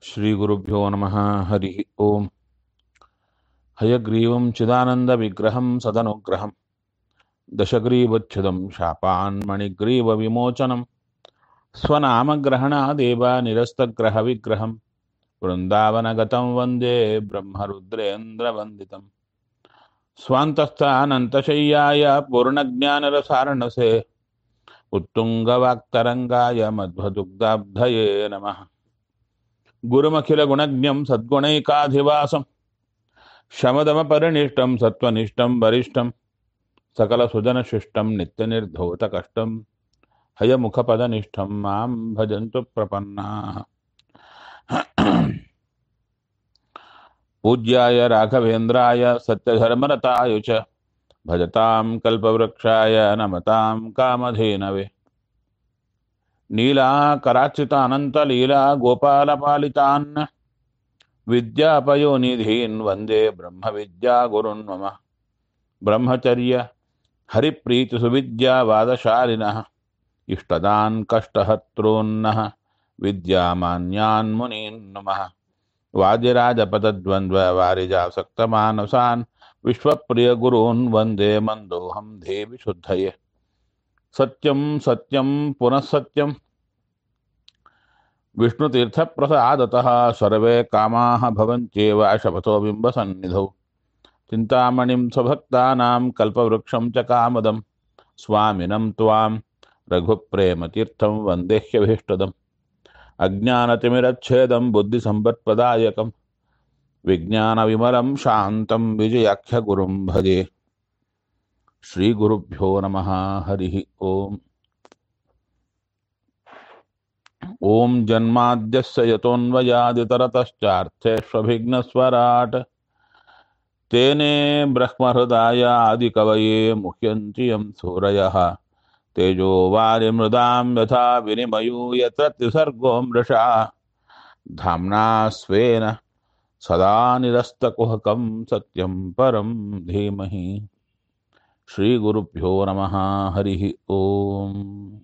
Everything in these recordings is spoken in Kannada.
श्रीगुरुभ्यो नमः हरिः ओम् हयग्रीवं चिदानन्दविग्रहं सदनुग्रहं दशग्रीवच्छुदं शापान्मणिग्रीवविमोचनं स्वनामग्रहणादेव निरस्तग्रहविग्रहं वृन्दावनगतं वन्दे ब्रह्मरुद्रेन्द्रवन्दितं स्वान्तस्थानन्तशय्याय पूर्णज्ञानरसारणसे उत्तुङ्गवाक्तरङ्गाय मध्वदुग्धाब्धये नमः गुरुमखिलगुणज्ञं सद्गुणैकाधिवासं शमदमपरिनिष्टं सत्त्वनिष्ठं वरिष्ठं सकलसुजनशिष्टं नित्यनिर्धौतकष्टं हयमुखपदनिष्ठं मां भजन्तु प्रपन्नाः पूज्याय राघवेन्द्राय सत्यधर्मरताय च भजतां कल्पवृक्षाय नमतां कामधेनवे नीलाकराचितानन्तलीला गोपालपालितान् विद्यापयोनिधीन् वन्दे ब्रह्मविद्यागुरुन् मम ब्रह्मचर्य हरिप्रीतिसुविद्यावादशालिनः इष्टदान् कष्टहर्तॄन्नः विद्यामान्यान् मुनीन् नमः वादिराजपदद्वन्द्ववारिजासक्तमानसान् विश्वप्रियगुरून् वन्दे मन्दोऽहं देवि शुद्धये सत्यं सत्यं पुनः सत्यं विष्णुतीर्थप्रसादतः सर्वे कामाः भवन्त्येव शपथो बिम्बसन्निधौ चिन्तामणिं स्वभक्तानां कल्पवृक्षं च कामदं स्वामिनं त्वां रघुप्रेमतीर्थं वन्देह्यभीष्टदम् अज्ञानतिमिरच्छेदं बुद्धिसम्पत्प्रदायकं विज्ञानविमलं शान्तं विजयाख्यगुरुं भजे श्रीगुरुभ्यो नमः हरिः ओम् ॐ जन्माद्यस्य यतोऽन्वयादितरतश्चार्थेष्वभिघ्नस्वराट् तेने ब्रह्महृदाय आदिकवये मुह्यन्ति यं सूरयः तेजो वारिमृदां यथा विनिमयो यत्र त्रिसर्गो मृषा धाम्ना स्वेन सदा निरस्तकुहकं सत्यं परं धीमहि श्रीगुरुभ्यो नमः हरिः ओम्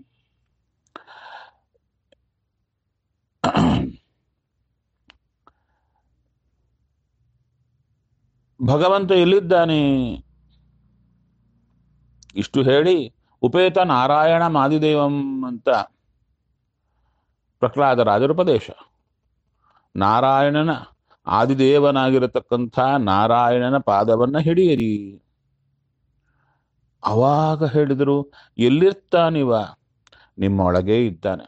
ಭಗವಂತ ಎಲ್ಲಿದ್ದಾನೆ ಇಷ್ಟು ಹೇಳಿ ಉಪೇತ ನಾರಾಯಣ ಮಾದಿದೇವಂ ಅಂತ ಪ್ರಹ್ಲಾದರಾಜರ ಉಪದೇಶ ನಾರಾಯಣನ ಆದಿದೇವನಾಗಿರತಕ್ಕಂಥ ನಾರಾಯಣನ ಪಾದವನ್ನ ಹಿಡಿಯಿರಿ ಅವಾಗ ಹೇಳಿದರು ಎಲ್ಲಿರ್ತಾನಿವ ನಿಮ್ಮೊಳಗೆ ಇದ್ದಾನೆ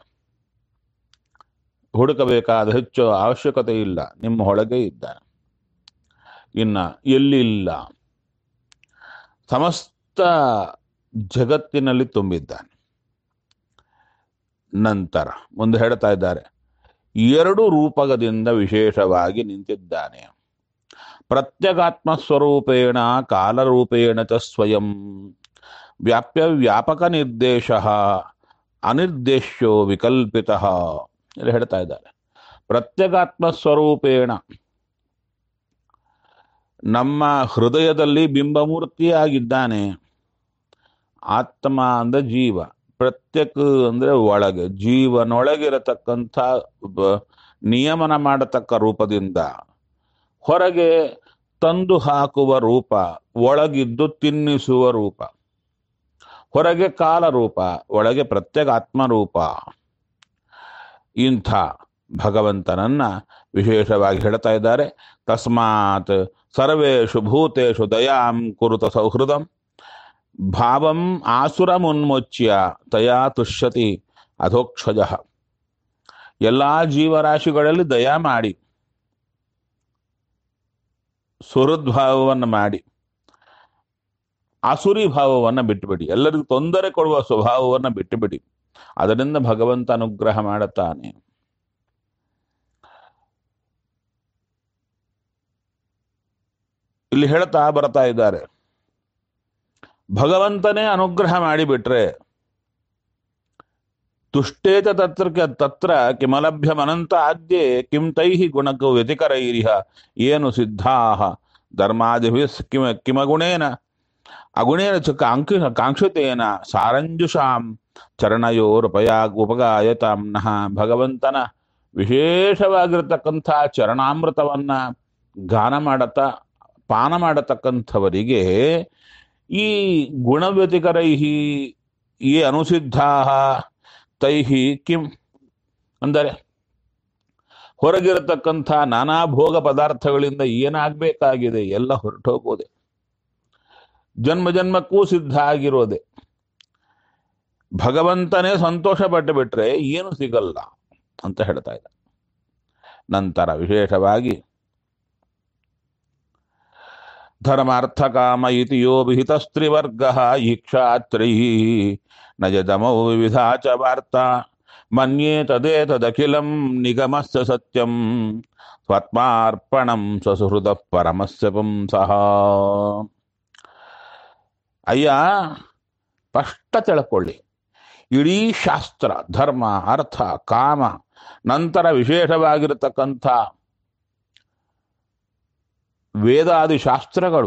ಹುಡುಕಬೇಕಾದ ಹೆಚ್ಚು ಅವಶ್ಯಕತೆ ಇಲ್ಲ ನಿಮ್ಮ ಒಳಗೆ ಇದ್ದಾನೆ ಇನ್ನ ಎಲ್ಲಿಲ್ಲ ಸಮಸ್ತ ಜಗತ್ತಿನಲ್ಲಿ ತುಂಬಿದ್ದಾನೆ ನಂತರ ಮುಂದೆ ಹೇಳ್ತಾ ಇದ್ದಾರೆ ಎರಡು ರೂಪಕದಿಂದ ವಿಶೇಷವಾಗಿ ನಿಂತಿದ್ದಾನೆ ಪ್ರತ್ಯಗಾತ್ಮ ಸ್ವರೂಪೇಣ ಕಾಲರೂಪೇಣ ಚ ಸ್ವಯಂ ವ್ಯಾಪ್ಯ ವ್ಯಾಪಕ ನಿರ್ದೇಶ ಅನಿರ್ದೇಶ್ಯೋ ವಿಕಲ್ಪಿತ ಇಲ್ಲಿ ಹೇಳ್ತಾ ಇದ್ದಾರೆ ಪ್ರತ್ಯಗಾತ್ಮ ಸ್ವರೂಪೇಣ ನಮ್ಮ ಹೃದಯದಲ್ಲಿ ಬಿಂಬಮೂರ್ತಿಯಾಗಿದ್ದಾನೆ ಆತ್ಮ ಅಂದ ಜೀವ ಪ್ರತ್ಯಕ್ ಅಂದ್ರೆ ಒಳಗೆ ಜೀವನೊಳಗಿರತಕ್ಕಂಥ ನಿಯಮನ ಮಾಡತಕ್ಕ ರೂಪದಿಂದ ಹೊರಗೆ ತಂದು ಹಾಕುವ ರೂಪ ಒಳಗಿದ್ದು ತಿನ್ನಿಸುವ ರೂಪ ಹೊರಗೆ ಕಾಲ ರೂಪ ಒಳಗೆ ಪ್ರತ್ಯಗಾತ್ಮ ರೂಪ ಇಂಥ ಭಗವಂತನನ್ನ ವಿಶೇಷವಾಗಿ ಹೇಳ್ತಾ ಇದ್ದಾರೆ ತಸ್ಮಾತ್ ಸರ್ವೇಷು ಭೂತೇಷು ದಯಾಂ ಕುರುತ ಸೌಹೃದಂ ಭಾವಂ ಆಸುರಮುನ್ಮುಚ್ಯ ತಯಾ ತುಷ್ಯತಿ ಅಧೋಕ್ಷಜ ಎಲ್ಲಾ ಜೀವರಾಶಿಗಳಲ್ಲಿ ದಯಾ ಮಾಡಿ ಸುಹೃದ್ಭಾವವನ್ನು ಮಾಡಿ ಆಸುರಿ ಭಾವವನ್ನು ಬಿಟ್ಟುಬಿಡಿ ಎಲ್ಲರಿಗೂ ತೊಂದರೆ ಕೊಡುವ ಸ್ವಭಾವವನ್ನು ಬಿಟ್ಟುಬಿಡಿ ಅದರಿಂದ ಭಗವಂತ ಅನುಗ್ರಹ ಮಾಡುತ್ತಾನೆ ಇಲ್ಲಿ ಹೇಳ್ತಾ ಬರ್ತಾ ಇದ್ದಾರೆ ಭಗವಂತನೇ ಅನುಗ್ರಹ ಮಾಡಿಬಿಟ್ರೆ ತುಷ್ಟೇತ ತತ್ರ ತತ್ರ ಕಿಮಲಭ್ಯಮನಂತ ಆದ್ಯೆ ಕಿಂ ತೈಹಿ ಗುಣಕೋ ವ್ಯತಿಕರೈರಿಹ ಏನು ಸಿದ್ಧಾಹ ಧರ್ಮಾದಿಭಿ ಕಿಮ ಕಿಮಗುಣೇನ ಅಗುಣೇನ ಚ ಕಾಂಕ್ಷ ಕಾಂಕ್ಷಿತೇನ ಸಾರಂಜುಷಾಂ ಚರಣಯೋರುಪಯಾ ಉಪಗಾಯತಾಂನಃ ಭಗವಂತನ ವಿಶೇಷವಾಗಿರತಕ್ಕಂಥ ಚರಣಾಮೃತವನ್ನ ಗಾನ ಮಾಡತ್ತ ಪಾನ ಮಾಡತಕ್ಕಂಥವರಿಗೆ ಈ ಗುಣವ್ಯತಿಕರೈಹಿ ಈ ಅನುಸಿದ್ಧಾ ತೈಹಿ ಕಿಂ ಅಂದರೆ ಹೊರಗಿರತಕ್ಕಂಥ ನಾನಾ ಭೋಗ ಪದಾರ್ಥಗಳಿಂದ ಏನಾಗಬೇಕಾಗಿದೆ ಎಲ್ಲ ಹೊರಟೋಗೋದೆ ಜನ್ಮ ಜನ್ಮಕ್ಕೂ ಸಿದ್ಧ ಆಗಿರೋದೆ ಭಗವಂತನೇ ಸಂತೋಷ ಪಟ್ಟು ಬಿಟ್ರೆ ಏನು ಸಿಗಲ್ಲ ಅಂತ ಹೇಳ್ತಾ ಇದ್ದ ನಂತರ ವಿಶೇಷವಾಗಿ ಧರ್ಮಾರ್ಥ ಇತಿ ಯೋ ವಿಹಿತಸ್ತ್ರಿವರ್ಗ ಈಕ್ಷಾತ್ರೈ ನಜದಮೌ ವಿವಿಧಾ ಚ ವಾರ್ತಾ ಮನ್ಯೇ ತದೇತದಖಿಲಂ ನಿಗಮಸ್ಯ ಸತ್ಯಂ ಸ್ವತ್ಮಾರ್ಪಣಂ ಸ್ವಸುಹೃದ ಪರಮಸ್ಯ ಪುಂಸಃ ಅಯ್ಯ ಸ್ಪಷ್ಟ ತಿಳ್ಕೊಳ್ಳಿ ಇಡೀ ಶಾಸ್ತ್ರ ಧರ್ಮ ಅರ್ಥ ಕಾಮ ನಂತರ ವಿಶೇಷವಾಗಿರತಕ್ಕಂಥ ವೇದಾದಿ ಶಾಸ್ತ್ರಗಳು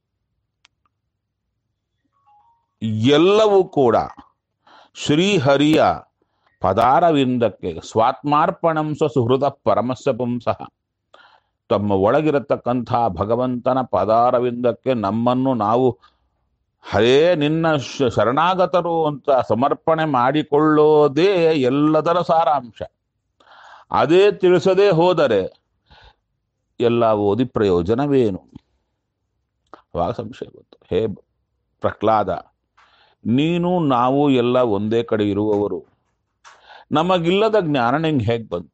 ಎಲ್ಲವೂ ಕೂಡ ಶ್ರೀಹರಿಯ ಪದಾರವಿಂದಕ್ಕೆ ಸ್ವಾತ್ಮಾರ್ಪಣಂ ಸುಹೃದ ಪರಮಸ್ಯ ಪುಂಸಃ ತಮ್ಮ ಒಳಗಿರತಕ್ಕಂಥ ಭಗವಂತನ ಪದಾರವಿಂದಕ್ಕೆ ನಮ್ಮನ್ನು ನಾವು ಹರೇ ನಿನ್ನ ಶ- ಶರಣಾಗತರು ಅಂತ ಸಮರ್ಪಣೆ ಮಾಡಿಕೊಳ್ಳೋದೇ ಎಲ್ಲದರ ಸಾರಾಂಶ ಅದೇ ತಿಳಿಸದೇ ಹೋದರೆ ಎಲ್ಲ ಓದಿ ಪ್ರಯೋಜನವೇನು ಅವಾಗ ಸಂಶಯ ಬಂತು ಹೇ ಪ್ರಹ್ಲಾದ ನೀನು ನಾವು ಎಲ್ಲ ಒಂದೇ ಕಡೆ ಇರುವವರು ನಮಗಿಲ್ಲದ ಜ್ಞಾನ ನಿಂಗೆ ಹೇಗೆ ಬಂತು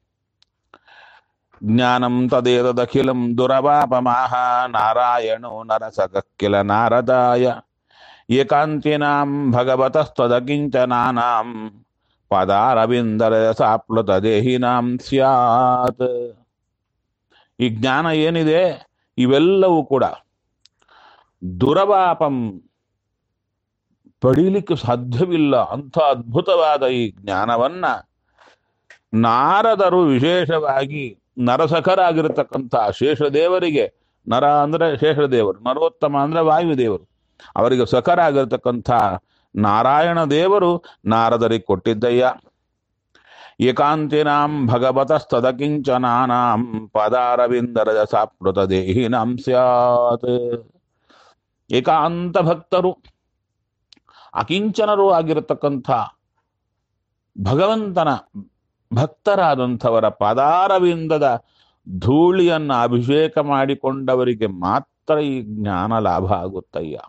ಜ್ಞಾನಂ ತದೇತದಖಿಲಂ ದುರವಾಪಮಾಹ ನಾರಾಯಣೋ ನರಸಕಿಲ ನಾರದಾಯ ಏಕಾಂತಿನಾಂ ಭಗವತಸ್ತದಕಿಂಚನಾನಾಂ ಪದಾರವಿಂದರಸಾಪ್ಲುತ ದೇಹಿನಾಂ ಸ್ಯಾತ್ ಈ ಜ್ಞಾನ ಏನಿದೆ ಇವೆಲ್ಲವೂ ಕೂಡ ದುರವಾಪಂ ಪಡೀಲಿಕ್ಕೆ ಸಾಧ್ಯವಿಲ್ಲ ಅಂಥ ಅದ್ಭುತವಾದ ಈ ಜ್ಞಾನವನ್ನ ನಾರದರು ವಿಶೇಷವಾಗಿ ನರಸಖರಾಗಿರತಕ್ಕಂಥ ಶೇಷದೇವರಿಗೆ ನರ ಅಂದ್ರೆ ಶೇಷದೇವರು ನರೋತ್ತಮ ಅಂದ್ರೆ ವಾಯುದೇವರು ಅವರಿಗೆ ಸಖರಾಗಿರ್ತಕ್ಕಂಥ ನಾರಾಯಣ ದೇವರು ನಾರದರಿಗೆ ಕೊಟ್ಟಿದ್ದಯ್ಯ ಏಕಾಂತಿನಾಂ ಭಗವತಸ್ತದಕಿಂಚನಾನಾಂ ಪದಾರವಿಂದರಜ ಸಾಪ್ಲುತ ದೇಹಿನಾಂ ಸ್ಯಾತ್ ಏಕಾಂತ ಭಕ್ತರು ಅಕಿಂಚನರು ಆಗಿರತಕ್ಕಂಥ ಭಗವಂತನ ಭಕ್ತರಾದಂಥವರ ಪದಾರವಿಂದದ ಧೂಳಿಯನ್ನು ಅಭಿಷೇಕ ಮಾಡಿಕೊಂಡವರಿಗೆ ಮಾತ್ರ ಈ ಜ್ಞಾನ ಲಾಭ ಆಗುತ್ತಯ್ಯ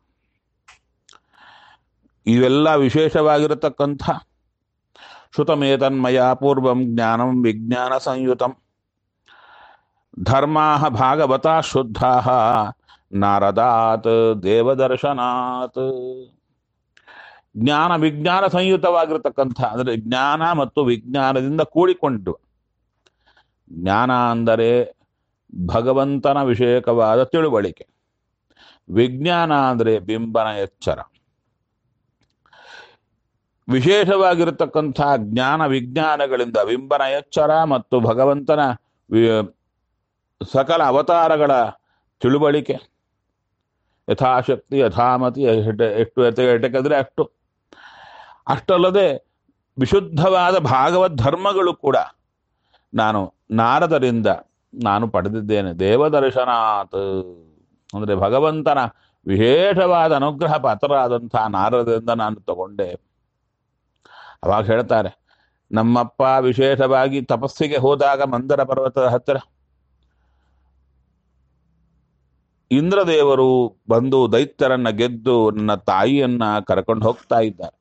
ಇವೆಲ್ಲ ವಿಶೇಷವಾಗಿರತಕ್ಕಂಥ ಶ್ರುತಮೇತನ್ಮಯ ಪೂರ್ವಂ ಜ್ಞಾನಂ ವಿಜ್ಞಾನ ಸಂಯುತಂ ಧರ್ಮಾ ಭಾಗವತಾ ಶುದ್ಧಾ ನಾರದಾತ್ ದೇವದರ್ಶನಾತ್ ಜ್ಞಾನ ವಿಜ್ಞಾನ ಸಂಯುತವಾಗಿರತಕ್ಕಂಥ ಅಂದರೆ ಜ್ಞಾನ ಮತ್ತು ವಿಜ್ಞಾನದಿಂದ ಕೂಡಿಕೊಂಡು ಜ್ಞಾನ ಅಂದರೆ ಭಗವಂತನ ವಿಷಯಕವಾದ ತಿಳುವಳಿಕೆ ವಿಜ್ಞಾನ ಅಂದರೆ ಬಿಂಬನ ಎಚ್ಚರ ವಿಶೇಷವಾಗಿರತಕ್ಕಂಥ ಜ್ಞಾನ ವಿಜ್ಞಾನಗಳಿಂದ ಬಿಂಬನ ಎಚ್ಚರ ಮತ್ತು ಭಗವಂತನ ವಿ- ಸಕಲ ಅವತಾರಗಳ ತಿಳುವಳಿಕೆ ಯಥಾಶಕ್ತಿ ಯಥಾಮತಿ ಎಷ್ಟ- ಎಷ್ಟು ಎಟ ಎಟಕಿದ್ರೆ ಅಷ್ಟು ಅಷ್ಟಲ್ಲದೆ ವಿಶುದ್ಧವಾದ ಭಾಗವತ್ ಧರ್ಮಗಳು ಕೂಡ ನಾನು ನಾರದರಿಂದ ನಾನು ಪಡೆದಿದ್ದೇನೆ ದೇವದರ್ಶನಾತ್ ಅಂದರೆ ಭಗವಂತನ ವಿಶೇಷವಾದ ಅನುಗ್ರಹ ಪಾತ್ರರಾದಂಥ ನಾರದರಿಂದ ನಾನು ತಗೊಂಡೆ ಅವಾಗ ಹೇಳ್ತಾರೆ ನಮ್ಮಪ್ಪ ವಿಶೇಷವಾಗಿ ತಪಸ್ಸಿಗೆ ಹೋದಾಗ ಮಂದರ ಪರ್ವತದ ಹತ್ತಿರ ಇಂದ್ರದೇವರು ಬಂದು ದೈತ್ಯರನ್ನ ಗೆದ್ದು ನನ್ನ ತಾಯಿಯನ್ನ ಕರ್ಕೊಂಡು ಹೋಗ್ತಾ ಇದ್ದಾರೆ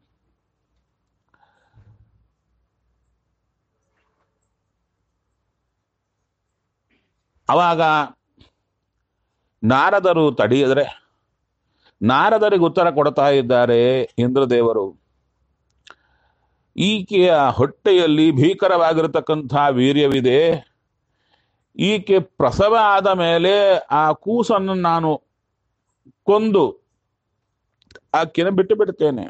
ಅವಾಗ ನಾರದರು ತಡೆಯಿದ್ರೆ ನಾರದರಿಗೆ ಉತ್ತರ ಕೊಡ್ತಾ ಇದ್ದಾರೆ ಇಂದ್ರದೇವರು ಈಕೆಯ ಹೊಟ್ಟೆಯಲ್ಲಿ ಭೀಕರವಾಗಿರತಕ್ಕಂಥ ವೀರ್ಯವಿದೆ ಈಕೆ ಪ್ರಸವ ಆದ ಮೇಲೆ ಆ ಕೂಸನ್ನು ನಾನು ಕೊಂದು ಆಕೆನ ಬಿಟ್ಟು ಬಿಡ್ತೇನೆ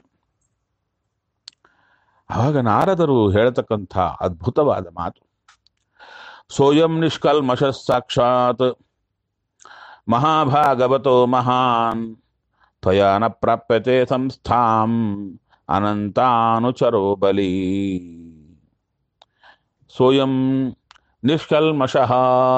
ಆವಾಗ ನಾರದರು ಹೇಳ್ತಕ್ಕಂಥ ಅದ್ಭುತವಾದ ಮಾತು ಸೋಯಂ ನಿಷ್ಕಲ್ಮಶ ಸಾಕ್ಷಾತ್ ಮಹಾಭಾಗವತೋ ಮಹಾನ್ ತ್ವಯಾ ನ ಪ್ರಾಪ್ಯತೆ ಸಂಸ್ಥಾಂ ಅನಂತಾನುಚರೋ ಬಲಿ ಸೋಯಂ ನಿಷ್ಕಲ್ಮಷಃ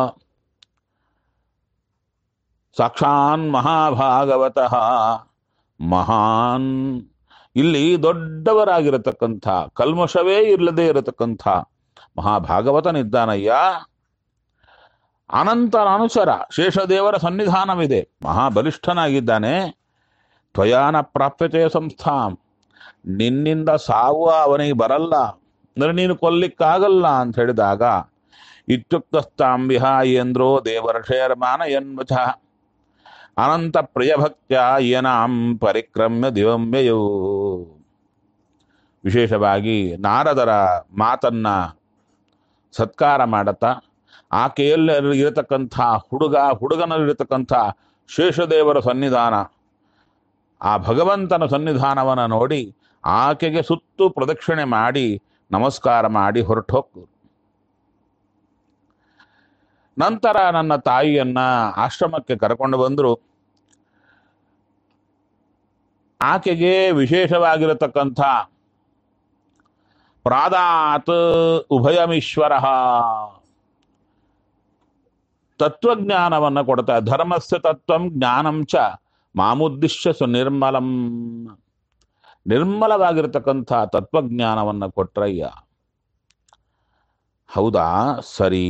ಸಾಕ್ಷಾನ್ ಮಹಾಭಾಗವತಃ ಮಹಾನ್ ಇಲ್ಲಿ ದೊಡ್ಡವರಾಗಿರತಕ್ಕಂಥ ಕಲ್ಮಶವೇ ಇಲ್ಲದೆ ಇರತಕ್ಕಂಥ ಮಹಾಭಾಗವತನಿದ್ದಾನಯ್ಯ ಅನಂತರ ಅನುಸರ ಶೇಷದೇವರ ಸನ್ನಿಧಾನವಿದೆ ಮಹಾಬಲಿಷ್ಠನಾಗಿದ್ದಾನೆ ತ್ವಯಾನ ಪ್ರಾಪ್ಯತೆ ಸಂಸ್ಥಾಂ ನಿನ್ನಿಂದ ಸಾವು ಅವನಿಗೆ ಬರಲ್ಲ ಅಂದ್ರೆ ನೀನು ಕೊಲ್ಲಿಕ್ಕಾಗಲ್ಲ ಅಂತ ಹೇಳಿದಾಗ ಇತ್ಯುಕ್ತಸ್ತಾಂ ವಿಹಾಯೇಂದ್ರೋ ದೇವರ್ಷೇರ್ಮಾನ ಎನ್ವಚ ಅನಂತ ಪ್ರಿಯಭಕ್ತ್ಯ ಏನಾಂ ಪರಿಕ್ರಮ್ಯ ದಿವಂಬ್ಯಯೋ ವಿಶೇಷವಾಗಿ ನಾರದರ ಮಾತನ್ನ ಸತ್ಕಾರ ಮಾಡತಾ ಆಕೆಯಲ್ಲಿ ಇರತಕ್ಕಂಥ ಹುಡುಗ ಹುಡುಗನಲ್ಲಿರತಕ್ಕಂಥ ಶೇಷದೇವರ ಸನ್ನಿಧಾನ ಆ ಭಗವಂತನ ಸನ್ನಿಧಾನವನ್ನು ನೋಡಿ ಆಕೆಗೆ ಸುತ್ತು ಪ್ರದಕ್ಷಿಣೆ ಮಾಡಿ ನಮಸ್ಕಾರ ಮಾಡಿ ಹೊರಟು ಹೋಗ್ರು ನಂತರ ನನ್ನ ತಾಯಿಯನ್ನ ಆಶ್ರಮಕ್ಕೆ ಕರ್ಕೊಂಡು ಬಂದರು ಆಕೆಗೆ ವಿಶೇಷವಾಗಿರತಕ್ಕಂಥ ಪ್ರಾದಾತ್ ಉಭಯಮೀಶ್ವರ ತತ್ವಜ್ಞಾನವನ್ನು ಕೊಡ್ತಾ ಧರ್ಮಸ್ಯ ತತ್ವಂ ಜ್ಞಾನಂ ಚ ಮಾಮುದ್ದಿಶ್ಯ ಸುನಿರ್ಮಲಂ ನಿರ್ಮಲವಾಗಿರತಕ್ಕಂಥ ತತ್ವಜ್ಞಾನವನ್ನು ಕೊಟ್ರಯ್ಯ ಹೌದಾ ಸರಿ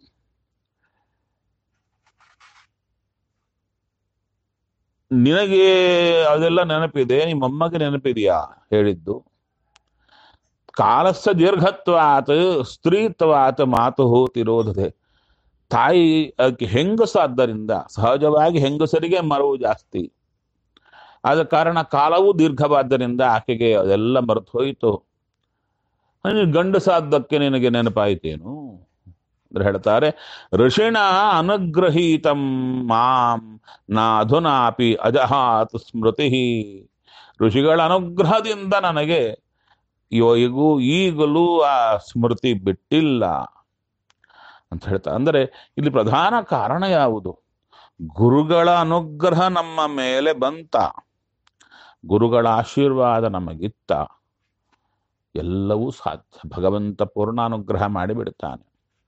ನಿನಗೆ ಅದೆಲ್ಲ ನೆನಪಿದೆ ನಿಮ್ಮಮ್ಮಗೆ ನೆನಪಿದೆಯಾ ಹೇಳಿದ್ದು ಕಾಲಸ್ಸ ದೀರ್ಘತ್ವಾತ್ ಸ್ತ್ರೀತ್ವಾತ್ ಮಾತು ತಿರೋಧದೆ ತಾಯಿ ಅದಕ್ಕೆ ಹೆಂಗಸಾದ್ದರಿಂದ ಸಹಜವಾಗಿ ಹೆಂಗಸರಿಗೆ ಮರವು ಜಾಸ್ತಿ ಆದ ಕಾರಣ ಕಾಲವೂ ದೀರ್ಘವಾದ್ದರಿಂದ ಆಕೆಗೆ ಅದೆಲ್ಲ ಮರೆತು ಹೋಯಿತು ನೀನು ಗಂಡಸಾದ್ದಕ್ಕೆ ನಿನಗೆ ನೆನಪಾಯಿತೇನು ಅಂದ್ರೆ ಹೇಳ್ತಾರೆ ಋಷಿಣ ಅನುಗ್ರಹೀತಂ ಮಾಂ ನಾ ಅಧುನಾಪಿ ಅಜಹಾತ್ ಸ್ಮೃತಿ ಋಷಿಗಳ ಅನುಗ್ರಹದಿಂದ ನನಗೆ ಯೋಗಿಗೂ ಈಗಲೂ ಆ ಸ್ಮೃತಿ ಬಿಟ್ಟಿಲ್ಲ ಅಂತ ಹೇಳ್ತಾರೆ ಅಂದರೆ ಇಲ್ಲಿ ಪ್ರಧಾನ ಕಾರಣ ಯಾವುದು ಗುರುಗಳ ಅನುಗ್ರಹ ನಮ್ಮ ಮೇಲೆ ಬಂತ ಗುರುಗಳ ಆಶೀರ್ವಾದ ನಮಗಿತ್ತ ಎಲ್ಲವೂ ಸಾಧ್ಯ ಭಗವಂತ ಪೂರ್ಣಾನುಗ್ರಹ ಮಾಡಿಬಿಡ್ತಾನೆ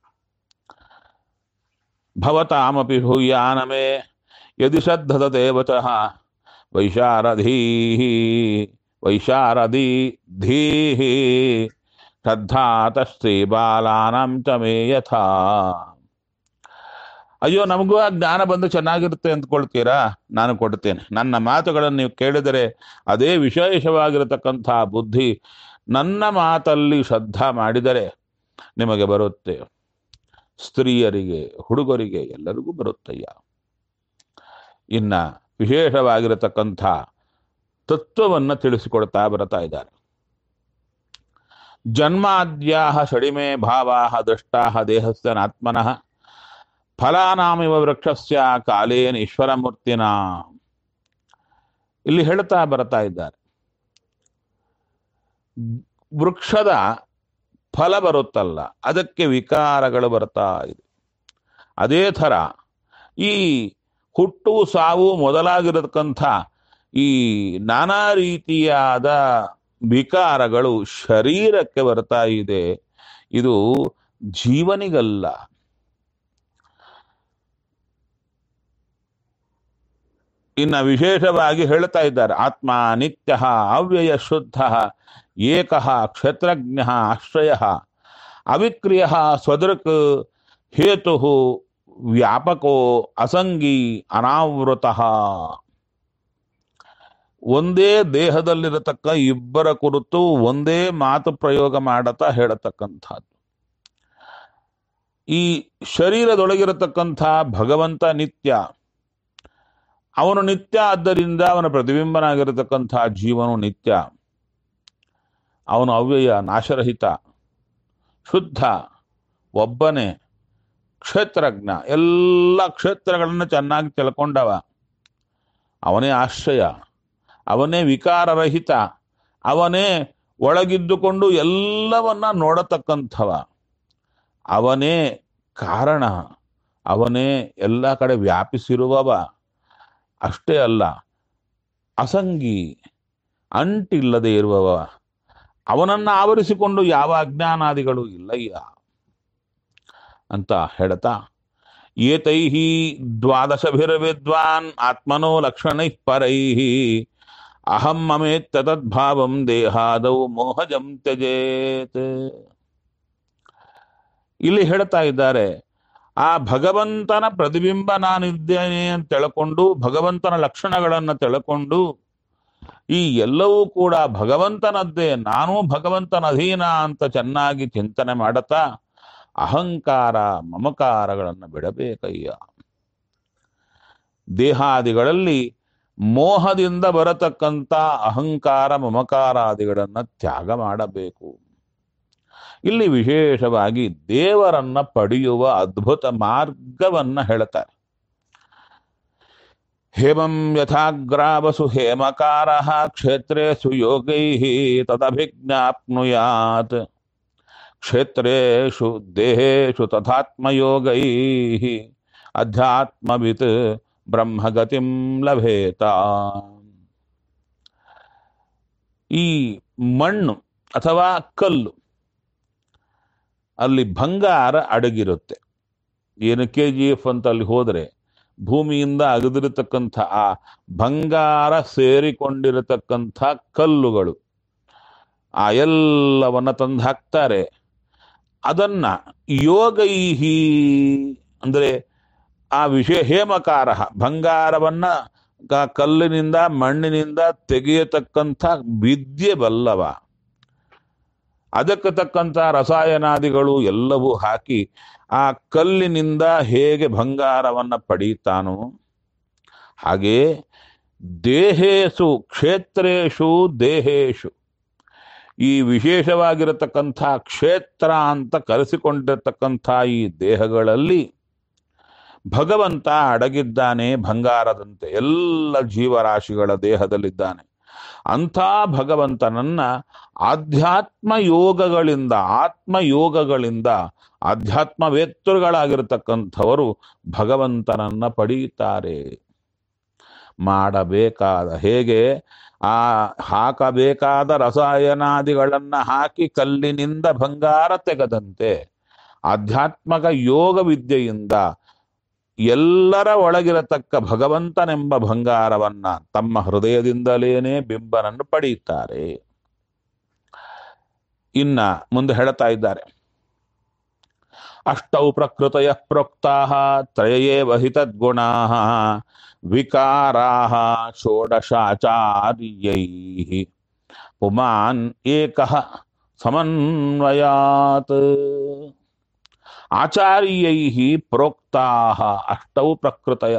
ಭವತಾಮಪಿ ಭೂಯಾನಮೇ ಯದಿ ಶ್ರದ್ಧತೆ ವಚಃ ವೈಶಾರಧೀ ವೈಶಾರದಿ ಧೀಹಿ ಶ್ರದ್ಧಾತ ಶ್ರೀ ಬಾಲಾನಾಂ ಚ ಮೇ ಯಥಾ ಅಯ್ಯೋ ನಮಗೂ ಆ ಜ್ಞಾನ ಬಂದು ಚೆನ್ನಾಗಿರುತ್ತೆ ಅಂದ್ಕೊಳ್ತೀರಾ ನಾನು ಕೊಡ್ತೇನೆ ನನ್ನ ಮಾತುಗಳನ್ನು ನೀವು ಕೇಳಿದರೆ ಅದೇ ವಿಶೇಷವಾಗಿರತಕ್ಕಂಥ ಬುದ್ಧಿ ನನ್ನ ಮಾತಲ್ಲಿ ಶ್ರದ್ಧಾ ಮಾಡಿದರೆ ನಿಮಗೆ ಬರುತ್ತೆ ಸ್ತ್ರೀಯರಿಗೆ ಹುಡುಗರಿಗೆ ಎಲ್ಲರಿಗೂ ಬರುತ್ತಯ್ಯ ಇನ್ನ ವಿಶೇಷವಾಗಿರತಕ್ಕಂಥ ತತ್ವವನ್ನು ತಿಳಿಸಿಕೊಡ್ತಾ ಬರ್ತಾ ಇದ್ದಾರೆ ಜನ್ಮಾದ್ಯಾ ಷಡಿಮೆ ಭಾವಾ ದೃಷ್ಟಾ ದೇಹಸ್ಥನಾತ್ಮನಃ ಫಲಾನಾಮಿವ ವೃಕ್ಷಸ್ಯ ಕಾಲೇನ ಈಶ್ವರಮೂರ್ತಿನ ಇಲ್ಲಿ ಹೇಳ್ತಾ ಬರ್ತಾ ಇದ್ದಾರೆ ವೃಕ್ಷದ ಫಲ ಬರುತ್ತಲ್ಲ ಅದಕ್ಕೆ ವಿಕಾರಗಳು ಬರ್ತಾ ಇದೆ ಅದೇ ಥರ ಈ ಹುಟ್ಟು ಸಾವು ಮೊದಲಾಗಿರತಕ್ಕಂಥ ಈ ನಾನಾ ರೀತಿಯಾದ ವಿಕಾರಗಳು ಶರೀರಕ್ಕೆ ಬರ್ತಾ ಇದೆ ಇದು ಜೀವನಿಗಲ್ಲ ಇನ್ನ ವಿಶೇಷವಾಗಿ ಹೇಳ್ತಾ ಇದ್ದಾರೆ ಆತ್ಮ ನಿತ್ಯ ಅವ್ಯಯ ಶುದ್ಧ ಏಕ ಕ್ಷೇತ್ರಜ್ಞ ಆಶ್ರಯ ಅವಿಕ್ರಿಯ ಸ್ವದೃಕ್ ಹೇತು ವ್ಯಾಪಕೋ ಅಸಂಗಿ ಅನಾವೃತ ಒಂದೇ ದೇಹದಲ್ಲಿರತಕ್ಕ ಇಬ್ಬರ ಕುರಿತು ಒಂದೇ ಮಾತು ಪ್ರಯೋಗ ಮಾಡತಾ ಹೇಳತಕ್ಕಂಥದ್ದು ಈ ಶರೀರದೊಳಗಿರತಕ್ಕಂಥ ಭಗವಂತ ನಿತ್ಯ ಅವನು ನಿತ್ಯ ಆದ್ದರಿಂದ ಅವನ ಪ್ರತಿಬಿಂಬನಾಗಿರತಕ್ಕಂಥ ಜೀವನು ನಿತ್ಯ ಅವನು ಅವ್ಯಯ ನಾಶರಹಿತ ಶುದ್ಧ ಒಬ್ಬನೇ ಕ್ಷೇತ್ರಜ್ಞ ಎಲ್ಲ ಕ್ಷೇತ್ರಗಳನ್ನು ಚೆನ್ನಾಗಿ ತಿಳ್ಕೊಂಡವ ಅವನೇ ಆಶ್ರಯ ಅವನೇ ವಿಕಾರರಹಿತ ಅವನೇ ಒಳಗಿದ್ದುಕೊಂಡು ಎಲ್ಲವನ್ನ ನೋಡತಕ್ಕಂಥವ ಅವನೇ ಕಾರಣ ಅವನೇ ಎಲ್ಲ ಕಡೆ ವ್ಯಾಪಿಸಿರುವವ ಅಷ್ಟೇ ಅಲ್ಲ ಅಸಂಗಿ ಅಂಟಿಲ್ಲದೆ ಇರುವವ ಅವನನ್ನ ಆವರಿಸಿಕೊಂಡು ಯಾವ ಅಜ್ಞಾನಾದಿಗಳು ಇಲ್ಲಯ್ಯ ಅಂತ ಹೇಳ್ತಾ ಏತೈ ದ್ವಾದಶಭಿರ್ವಿದ್ವಾನ್ ಆತ್ಮನೋ ಲಕ್ಷಣೈ ಪರೈ ಅಹಂ ಮಮೇತ್ತ ತದ್ಭಾವಂ ದೇಹಾದೌ ಮೋಹಜಂ ತ್ಯಜೇತ್ ಇಲ್ಲಿ ಹೇಳ್ತಾ ಇದ್ದಾರೆ ಆ ಭಗವಂತನ ಪ್ರತಿಬಿಂಬ ನಾನಿದ್ದೇನೆ ಅಂತ ತಿಳ್ಕೊಂಡು ಭಗವಂತನ ಲಕ್ಷಣಗಳನ್ನು ತಿಳ್ಕೊಂಡು ಈ ಎಲ್ಲವೂ ಕೂಡ ಭಗವಂತನದ್ದೇ ನಾನು ಭಗವಂತನ ಅಧೀನ ಅಂತ ಚೆನ್ನಾಗಿ ಚಿಂತನೆ ಮಾಡುತ್ತಾ ಅಹಂಕಾರ ಮಮಕಾರಗಳನ್ನು ಬಿಡಬೇಕಯ್ಯ ದೇಹಾದಿಗಳಲ್ಲಿ ಮೋಹದಿಂದ ಬರತಕ್ಕಂಥ ಅಹಂಕಾರ ಮಮಕಾರಾದಿಗಳನ್ನು ತ್ಯಾಗ ಮಾಡಬೇಕು ಇಲ್ಲಿ ವಿಶೇಷವಾಗಿ ದೇವರನ್ನ ಪಡೆಯುವ ಅದ್ಭುತ ಮಾರ್ಗವನ್ನ ಹೇಳ್ತಾರೆ ಹೇಮಂ ಯಥಾಗ್ರಾವಸು ಹೇಮಕಾರ ಕ್ಷೇತ್ರೇಸು ಯೋಗೈ ತದಭಿಜ್ಞಾಪ್ನುಯಾತ್ ಕ್ಷೇತ್ರೇಷು ದೇಹೇಶು ತಥಾತ್ಮಯೋಗೈ ಅಧ್ಯಾತ್ಮವಿತ್ ಬ್ರಹ್ಮಗತಿಂ ಲಭೇತ ಈ ಮಣ್ಣು ಅಥವಾ ಕಲ್ಲು ಅಲ್ಲಿ ಬಂಗಾರ ಅಡಗಿರುತ್ತೆ ಏನು ಕೆ ಜಿ ಎಫ್ ಅಂತ ಅಲ್ಲಿ ಹೋದರೆ ಭೂಮಿಯಿಂದ ಅಗದಿರತಕ್ಕಂಥ ಆ ಬಂಗಾರ ಸೇರಿಕೊಂಡಿರತಕ್ಕಂಥ ಕಲ್ಲುಗಳು ಆ ಎಲ್ಲವನ್ನ ತಂದು ಹಾಕ್ತಾರೆ ಅದನ್ನ ಯೋಗೈಹಿ ಅಂದ್ರೆ ಆ ವಿಷಯ ಹೇಮಕಾರ ಬಂಗಾರವನ್ನ ಕ- ಕಲ್ಲಿನಿಂದ ಮಣ್ಣಿನಿಂದ ತೆಗೆಯತಕ್ಕಂಥ ವಿದ್ಯೆ ಬಲ್ಲವ ಅದಕ್ಕೆ ತಕ್ಕಂಥ ರಸಾಯನಾದಿಗಳು ಎಲ್ಲವೂ ಹಾಕಿ ಆ ಕಲ್ಲಿನಿಂದ ಹೇಗೆ ಬಂಗಾರವನ್ನ ಪಡೀತಾನೋ ಹಾಗೆ ದೇಹೇಶು ಕ್ಷೇತ್ರೇಶು ದೇಹೇಶು ಈ ವಿಶೇಷವಾಗಿರತಕ್ಕಂಥ ಕ್ಷೇತ್ರ ಅಂತ ಕರೆಸಿಕೊಂಡಿರತಕ್ಕಂಥ ಈ ದೇಹಗಳಲ್ಲಿ ಭಗವಂತ ಅಡಗಿದ್ದಾನೆ ಬಂಗಾರದಂತೆ ಎಲ್ಲ ಜೀವರಾಶಿಗಳ ದೇಹದಲ್ಲಿದ್ದಾನೆ ಅಂಥ ಭಗವಂತನನ್ನ ಆಧ್ಯಾತ್ಮ ಯೋಗಗಳಿಂದ ಆತ್ಮಯೋಗಗಳಿಂದ ಆಧ್ಯಾತ್ಮವೇತ್ತರುಗಳಾಗಿರ್ತಕ್ಕಂಥವರು ಭಗವಂತನನ್ನ ಪಡೆಯುತ್ತಾರೆ ಮಾಡಬೇಕಾದ ಹೇಗೆ ಆ ಹಾಕಬೇಕಾದ ರಸಾಯನಾದಿಗಳನ್ನ ಹಾಕಿ ಕಲ್ಲಿನಿಂದ ಬಂಗಾರ ತೆಗೆದಂತೆ ಆಧ್ಯಾತ್ಮಕ ಯೋಗ ವಿದ್ಯೆಯಿಂದ ಎಲ್ಲರ ಒಳಗಿರತಕ್ಕ ಭಗವಂತನೆಂಬ ಬಂಗಾರವನ್ನ ತಮ್ಮ ಹೃದಯದಿಂದಲೇನೆ ಬಿಂಬನನ್ನು ಪಡೆಯುತ್ತಾರೆ ಇನ್ನ ಮುಂದೆ ಹೇಳ್ತಾ ಇದ್ದಾರೆ ಅಷ್ಟೌ ಪ್ರಕೃತಯ ಪ್ರೋಕ್ತಾ ತ್ರಯೇವ ಹಿತದ್ಗುಣಾ ವಿಕಾರಾ ಷೋಡಶಾಚಾರ್ಯೈ ಪುಮಾನ್ ಏಕಃ ಸಮನ್ವಯಾತ್ ಆಚಾರ್ಯೈ ಪ್ರೋಕ್ತಾ ಅಷ್ಟೌ ಪ್ರಕೃತಯ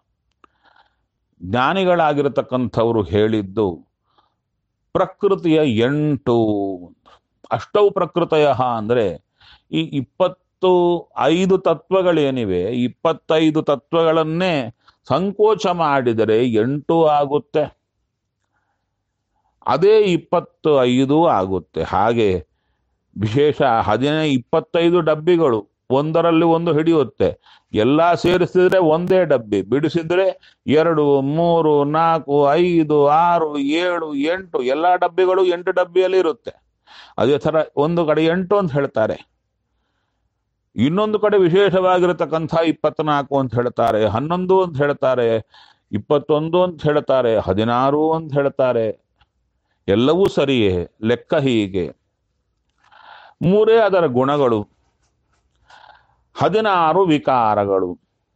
ಜ್ಞಾನಿಗಳಾಗಿರತಕ್ಕಂಥವರು ಹೇಳಿದ್ದು ಪ್ರಕೃತಿಯ ಎಂಟು ಅಷ್ಟೌ ಪ್ರಕೃತಯ ಅಂದ್ರೆ ಈ ಇಪ್ಪತ್ತು ಐದು ತತ್ವಗಳೇನಿವೆ ಇಪ್ಪತ್ತೈದು ತತ್ವಗಳನ್ನೇ ಸಂಕೋಚ ಮಾಡಿದರೆ ಎಂಟು ಆಗುತ್ತೆ ಅದೇ ಇಪ್ಪತ್ತು ಐದು ಆಗುತ್ತೆ ಹಾಗೆ ವಿಶೇಷ ಹದಿನೈ ಇಪ್ಪತ್ತೈದು ಡಬ್ಬಿಗಳು ಒಂದರಲ್ಲಿ ಒಂದು ಹಿಡಿಯುತ್ತೆ ಎಲ್ಲ ಸೇರಿಸಿದ್ರೆ ಒಂದೇ ಡಬ್ಬಿ ಬಿಡಿಸಿದ್ರೆ ಎರಡು ಮೂರು ನಾಲ್ಕು ಐದು ಆರು ಏಳು ಎಂಟು ಎಲ್ಲ ಡಬ್ಬಿಗಳು ಎಂಟು ಡಬ್ಬಿಯಲ್ಲಿ ಇರುತ್ತೆ ಅದೇ ಥರ ಒಂದು ಕಡೆ ಎಂಟು ಅಂತ ಹೇಳ್ತಾರೆ ಇನ್ನೊಂದು ಕಡೆ ವಿಶೇಷವಾಗಿರತಕ್ಕಂಥ ಇಪ್ಪತ್ನಾಲ್ಕು ಅಂತ ಹೇಳ್ತಾರೆ ಹನ್ನೊಂದು ಅಂತ ಹೇಳ್ತಾರೆ ಇಪ್ಪತ್ತೊಂದು ಅಂತ ಹೇಳ್ತಾರೆ ಹದಿನಾರು ಅಂತ ಹೇಳ್ತಾರೆ ಎಲ್ಲವೂ ಸರಿಯೇ ಲೆಕ್ಕ ಹೀಗೆ ಮೂರೇ ಅದರ ಗುಣಗಳು ಹದಿನಾರು ವಿಕಾರಗಳು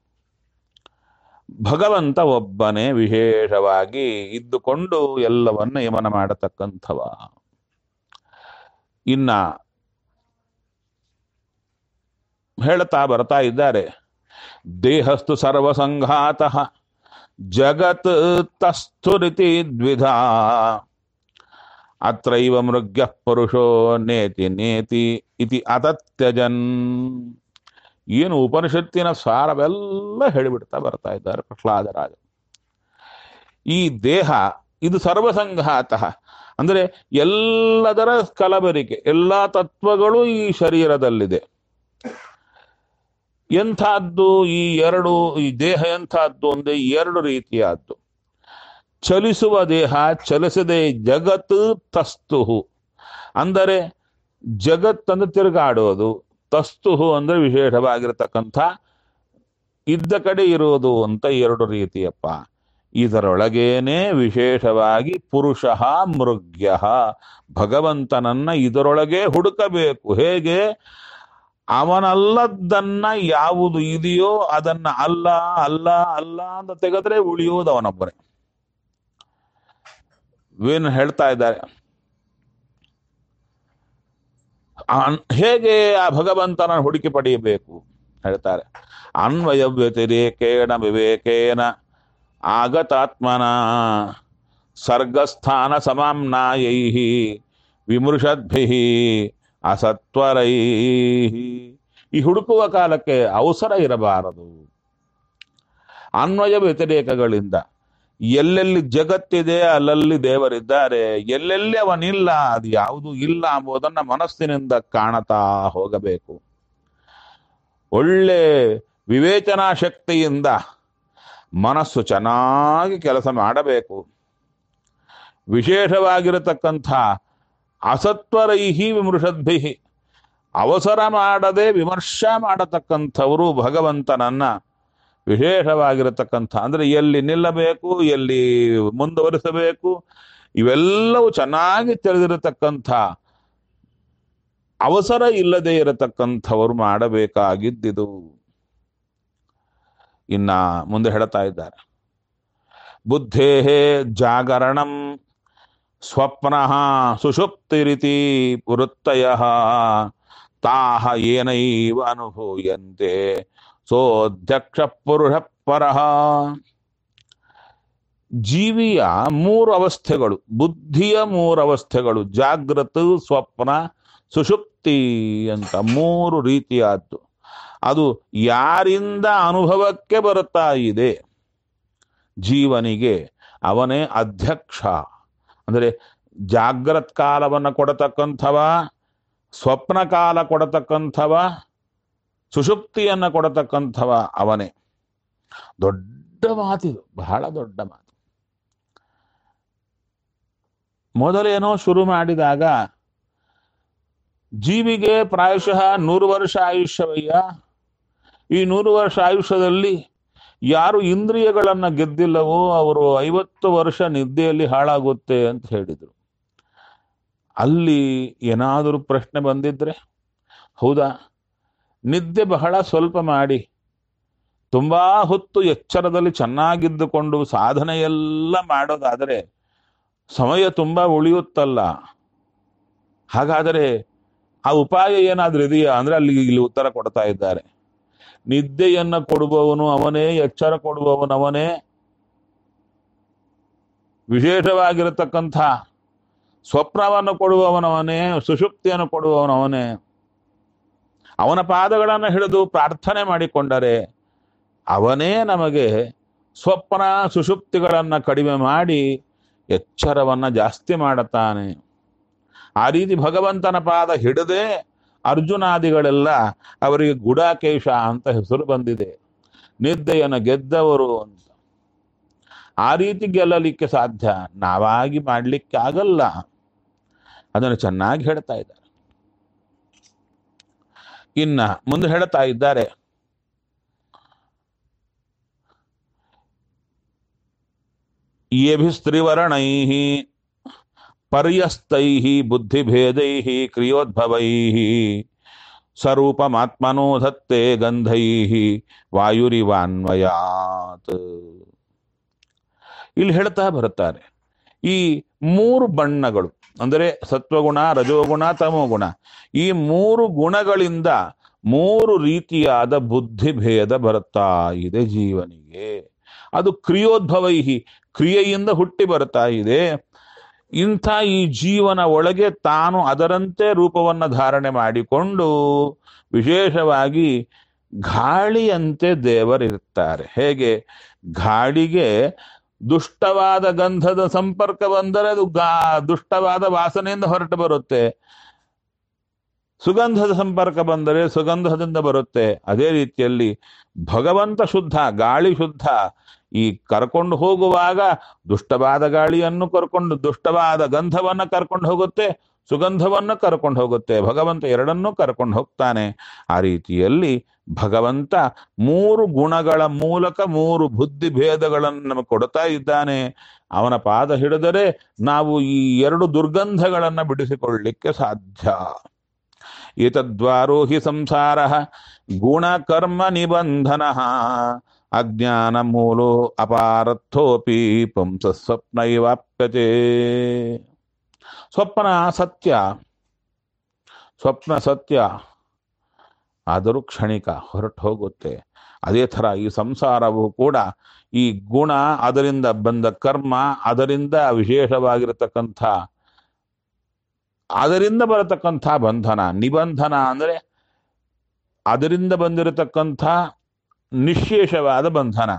ಭಗವಂತ ಒಬ್ಬನೇ ವಿಶೇಷವಾಗಿ ಇದ್ದುಕೊಂಡು ಎಲ್ಲವನ್ನ ಯಮನ ಮಾಡತಕ್ಕಂಥವ ಇನ್ನ ಹೇಳ್ತಾ ಬರ್ತಾ ಇದ್ದಾರೆ ದೇಹಸ್ತು ಸರ್ವಸಂಘಾತ ಜಗತ್ ತಸ್ಥುರಿತಿ ದ್ವಿಧಾ ಅತ್ರೈವ ಮೃಗ್ಯ ಪುರುಷೋ ನೇತಿ ನೇತಿ ಇತಿ ಅತತ್ಯಜನ್ ಏನು ಉಪನಿಷತ್ತಿನ ಸಾರವೆಲ್ಲ ಹೇಳಿಬಿಡ್ತಾ ಬರ್ತಾ ಇದ್ದಾರೆ ಪ್ರಹ್ಲಾದರಾಜ ಈ ದೇಹ ಇದು ಸರ್ವಸಂಘಾತ ಅಂದ್ರೆ ಎಲ್ಲದರ ಕಲಬೆರಿಕೆ ಎಲ್ಲಾ ತತ್ವಗಳು ಈ ಶರೀರದಲ್ಲಿದೆ ಎಂಥದ್ದು ಈ ಎರಡು ಈ ದೇಹ ಎಂಥದ್ದು ಅಂದ್ರೆ ಎರಡು ರೀತಿಯಾದ್ದು ಚಲಿಸುವ ದೇಹ ಚಲಿಸದೆ ಜಗತ್ತು ತಸ್ತುಹು ಅಂದರೆ ಜಗತ್ತನ್ನು ತಿರುಗಾಡೋದು ತಸ್ತು ಅಂದ್ರೆ ವಿಶೇಷವಾಗಿರತಕ್ಕಂಥ ಇದ್ದ ಕಡೆ ಇರುವುದು ಅಂತ ಎರಡು ರೀತಿಯಪ್ಪ ಇದರೊಳಗೇನೆ ವಿಶೇಷವಾಗಿ ಪುರುಷ ಮೃಗ್ಯ ಭಗವಂತನನ್ನ ಇದರೊಳಗೆ ಹುಡುಕಬೇಕು ಹೇಗೆ ಅವನಲ್ಲದ್ದನ್ನ ಯಾವುದು ಇದೆಯೋ ಅದನ್ನ ಅಲ್ಲ ಅಲ್ಲ ಅಲ್ಲ ಅಂತ ತೆಗೆದ್ರೆ ಉಳಿಯುವುದು ಅವನೊಬ್ಬನೇ ವೇನ್ ಹೇಳ್ತಾ ಇದ್ದಾರೆ ಅನ್- ಹೇಗೆ ಆ ಭಗವಂತನ ಹುಡುಕಿ ಪಡೆಯಬೇಕು ಹೇಳ್ತಾರೆ ಅನ್ವಯ ವ್ಯತಿರೇಕೇಣ ವಿವೇಕೇನ ಆಗತಾತ್ಮನ ಸರ್ಗಸ್ಥಾನ ಸಮಾಮ್ನಾಯೈ ವಿಮೃಷದ್ಭಿ ಅಸತ್ವರೈ ಈ ಹುಡುಕುವ ಕಾಲಕ್ಕೆ ಅವಸರ ಇರಬಾರದು ಅನ್ವಯ ವ್ಯತಿರೇಕಗಳಿಂದ ಎಲ್ಲೆಲ್ಲಿ ಜಗತ್ತಿದೆ ಅಲ್ಲಲ್ಲಿ ದೇವರಿದ್ದಾರೆ ಎಲ್ಲೆಲ್ಲಿ ಅವನಿಲ್ಲ ಅದು ಯಾವುದು ಇಲ್ಲ ಎಂಬುದನ್ನ ಮನಸ್ಸಿನಿಂದ ಕಾಣತಾ ಹೋಗಬೇಕು ಒಳ್ಳೆ ವಿವೇಚನಾ ಶಕ್ತಿಯಿಂದ ಮನಸ್ಸು ಚೆನ್ನಾಗಿ ಕೆಲಸ ಮಾಡಬೇಕು ವಿಶೇಷವಾಗಿರತಕ್ಕಂಥ ಅಸತ್ವರೈಹಿ ವಿಮೃಷದ್ಭಿ ಅವಸರ ಮಾಡದೆ ವಿಮರ್ಶ ಮಾಡತಕ್ಕಂಥವರು ಭಗವಂತನನ್ನ ವಿಶೇಷವಾಗಿರತಕ್ಕಂಥ ಅಂದ್ರೆ ಎಲ್ಲಿ ನಿಲ್ಲಬೇಕು ಎಲ್ಲಿ ಮುಂದುವರಿಸಬೇಕು ಇವೆಲ್ಲವೂ ಚೆನ್ನಾಗಿ ತಿಳಿದಿರತಕ್ಕಂಥ ಅವಸರ ಇಲ್ಲದೆ ಇರತಕ್ಕಂಥವರು ಮಾಡಬೇಕಾಗಿದ್ದಿದು ಇನ್ನ ಮುಂದೆ ಹೇಳ್ತಾ ಇದ್ದಾರೆ ಬುದ್ಧೇ ಜಾಗರಣಂ ಸ್ವಪ್ನ ಸುಷುಪ್ತಿರಿತಿ ವೃತ್ತಯ ತಾಹ ಏನೈವ ಅನುಭೂಯಂತೆ ಸೋಧ್ಯಕ್ಷ ಪುರುಷ ಪರಃ ಜೀವಿಯ ಮೂರು ಅವಸ್ಥೆಗಳು ಬುದ್ಧಿಯ ಮೂರು ಅವಸ್ಥೆಗಳು ಜಾಗೃತ ಸ್ವಪ್ನ ಸುಷುಪ್ತಿ ಅಂತ ಮೂರು ರೀತಿಯಾದ್ದು ಅದು ಯಾರಿಂದ ಅನುಭವಕ್ಕೆ ಬರುತ್ತಾ ಇದೆ ಜೀವನಿಗೆ ಅವನೇ ಅಧ್ಯಕ್ಷ ಅಂದರೆ ಜಾಗ್ರತ್ ಕಾಲವನ್ನು ಕೊಡತಕ್ಕಂಥವ ಸ್ವಪ್ನ ಕಾಲ ಕೊಡತಕ್ಕಂಥವ ಸುಷುಪ್ತಿಯನ್ನು ಕೊಡತಕ್ಕಂಥವ ಅವನೇ ದೊಡ್ಡ ಮಾತಿದು ಬಹಳ ದೊಡ್ಡ ಮಾತು ಮೊದಲೇನೋ ಶುರು ಮಾಡಿದಾಗ ಜೀವಿಗೆ ಪ್ರಾಯಶಃ ನೂರು ವರ್ಷ ಆಯುಷ್ಯವಯ್ಯ ಈ ನೂರು ವರ್ಷ ಆಯುಷ್ಯದಲ್ಲಿ ಯಾರು ಇಂದ್ರಿಯಗಳನ್ನ ಗೆದ್ದಿಲ್ಲವೋ ಅವರು ಐವತ್ತು ವರ್ಷ ನಿದ್ದೆಯಲ್ಲಿ ಹಾಳಾಗುತ್ತೆ ಅಂತ ಹೇಳಿದರು ಅಲ್ಲಿ ಏನಾದರೂ ಪ್ರಶ್ನೆ ಬಂದಿದ್ರೆ ಹೌದಾ ನಿದ್ದೆ ಬಹಳ ಸ್ವಲ್ಪ ಮಾಡಿ ತುಂಬಾ ಹೊತ್ತು ಎಚ್ಚರದಲ್ಲಿ ಚೆನ್ನಾಗಿದ್ದುಕೊಂಡು ಸಾಧನೆ ಎಲ್ಲ ಮಾಡೋದಾದರೆ ಸಮಯ ತುಂಬಾ ಉಳಿಯುತ್ತಲ್ಲ ಹಾಗಾದರೆ ಆ ಉಪಾಯ ಏನಾದ್ರೂ ಇದೆಯಾ ಅಂದ್ರೆ ಅಲ್ಲಿ ಇಲ್ಲಿ ಉತ್ತರ ಕೊಡ್ತಾ ಇದ್ದಾರೆ ನಿದ್ದೆಯನ್ನ ಕೊಡುವವನು ಅವನೇ ಎಚ್ಚರ ಕೊಡುವವನು ಅವನೇ ವಿಶೇಷವಾಗಿರತಕ್ಕಂಥ ಸ್ವಪ್ನವನ್ನು ಕೊಡುವವನವನೇ ಸುಷುಪ್ತಿಯನ್ನು ಕೊಡುವವನವನೇ ಅವನ ಪಾದಗಳನ್ನು ಹಿಡಿದು ಪ್ರಾರ್ಥನೆ ಮಾಡಿಕೊಂಡರೆ ಅವನೇ ನಮಗೆ ಸ್ವಪ್ನ ಸುಷುಪ್ತಿಗಳನ್ನ ಕಡಿಮೆ ಮಾಡಿ ಎಚ್ಚರವನ್ನ ಜಾಸ್ತಿ ಮಾಡುತ್ತಾನೆ ಆ ರೀತಿ ಭಗವಂತನ ಪಾದ ಹಿಡದೆ ಅರ್ಜುನಾದಿಗಳೆಲ್ಲ ಅವರಿಗೆ ಗುಡಾಕೇಶ ಅಂತ ಹೆಸರು ಬಂದಿದೆ ನಿದ್ದೆಯನ್ನು ಗೆದ್ದವರು ಅಂತ ಆ ರೀತಿ ಗೆಲ್ಲಲಿಕ್ಕೆ ಸಾಧ್ಯ ನಾವಾಗಿ ಮಾಡಲಿಕ್ಕೆ ಆಗಲ್ಲ ಅದನ್ನು ಚೆನ್ನಾಗಿ ಹೇಳ್ತಾ ಇದ್ದಾರೆ ಇನ್ನ ಮುಂದೆ ಹೇಳ್ತಾ ಇದ್ದಾರೆ ಏಭಿಸ್ತ್ರಿವರ್ಣೈ ಪರ್ಯಸ್ತೈ ಬುದ್ಧಿಭೇದೈ ಕ್ರಿಯೋದ್ಭವೈ ಸ್ವರೂಪಮಾತ್ಮನೋ ಧತ್ತೆ ಗಂಧೈ ವಾಯುರಿವಾನ್ವಯಾತ್ ಇಲ್ಲಿ ಹೇಳ್ತಾ ಬರುತ್ತಾರೆ ಈ ಮೂರು ಬಣ್ಣಗಳು ಅಂದರೆ ಸತ್ವಗುಣ ರಜೋಗುಣ ತಮೋಗುಣ ಈ ಮೂರು ಗುಣಗಳಿಂದ ಮೂರು ರೀತಿಯಾದ ಬುದ್ಧಿಭೇದ ಬರುತ್ತಾ ಇದೆ ಜೀವನಿಗೆ ಅದು ಕ್ರಿಯೋದ್ಭವೈಹಿ ಕ್ರಿಯೆಯಿಂದ ಹುಟ್ಟಿ ಬರ್ತಾ ಇದೆ ಇಂಥ ಈ ಜೀವನ ಒಳಗೆ ತಾನು ಅದರಂತೆ ರೂಪವನ್ನ ಧಾರಣೆ ಮಾಡಿಕೊಂಡು ವಿಶೇಷವಾಗಿ ಗಾಳಿಯಂತೆ ದೇವರಿರ್ತಾರೆ ಹೇಗೆ ಗಾಳಿಗೆ ದುಷ್ಟವಾದ ಗಂಧದ ಸಂಪರ್ಕ ಬಂದರೆ ಅದು ಗಾ ದುಷ್ಟವಾದ ವಾಸನೆಯಿಂದ ಹೊರಟು ಬರುತ್ತೆ ಸುಗಂಧದ ಸಂಪರ್ಕ ಬಂದರೆ ಸುಗಂಧದಿಂದ ಬರುತ್ತೆ ಅದೇ ರೀತಿಯಲ್ಲಿ ಭಗವಂತ ಶುದ್ಧ ಗಾಳಿ ಶುದ್ಧ ಈ ಕರ್ಕೊಂಡು ಹೋಗುವಾಗ ದುಷ್ಟವಾದ ಗಾಳಿಯನ್ನು ಕರ್ಕೊಂಡು ದುಷ್ಟವಾದ ಗಂಧವನ್ನ ಕರ್ಕೊಂಡು ಹೋಗುತ್ತೆ ಸುಗಂಧವನ್ನು ಕರ್ಕೊಂಡು ಹೋಗುತ್ತೆ ಭಗವಂತ ಎರಡನ್ನೂ ಕರ್ಕೊಂಡು ಹೋಗ್ತಾನೆ ಆ ರೀತಿಯಲ್ಲಿ ಭಗವಂತ ಮೂರು ಗುಣಗಳ ಮೂಲಕ ಮೂರು ಬುದ್ಧಿ ಭೇದಗಳನ್ನು ನಮಗೆ ಕೊಡ್ತಾ ಇದ್ದಾನೆ ಅವನ ಪಾದ ಹಿಡಿದರೆ ನಾವು ಈ ಎರಡು ದುರ್ಗಂಧಗಳನ್ನು ಬಿಡಿಸಿಕೊಳ್ಳಲಿಕ್ಕೆ ಸಾಧ್ಯ ಏತದ್ವಾರೋ ಹಿ ಸಂಸಾರ ಗುಣಕರ್ಮ ನಿಬಂಧನ ಅಜ್ಞಾನ ಮೂಲೋ ಅಪಾರಥೋಪಿ ಪುಂಸ ಸ್ವಪ್ನೈವಾಪ್ಯತೆ ಸ್ವಪ್ನ ಸತ್ಯ ಸ್ವಪ್ನ ಸತ್ಯ ಆದರೂ ಕ್ಷಣಿಕ ಹೊರಟು ಹೋಗುತ್ತೆ ಅದೇ ಥರ ಈ ಸಂಸಾರವು ಕೂಡ ಈ ಗುಣ ಅದರಿಂದ ಬಂದ ಕರ್ಮ ಅದರಿಂದ ವಿಶೇಷವಾಗಿರತಕ್ಕಂಥ ಅದರಿಂದ ಬರತಕ್ಕಂಥ ಬಂಧನ ನಿಬಂಧನ ಅಂದರೆ ಅದರಿಂದ ಬಂದಿರತಕ್ಕಂಥ ನಿಶೇಷವಾದ ಬಂಧನ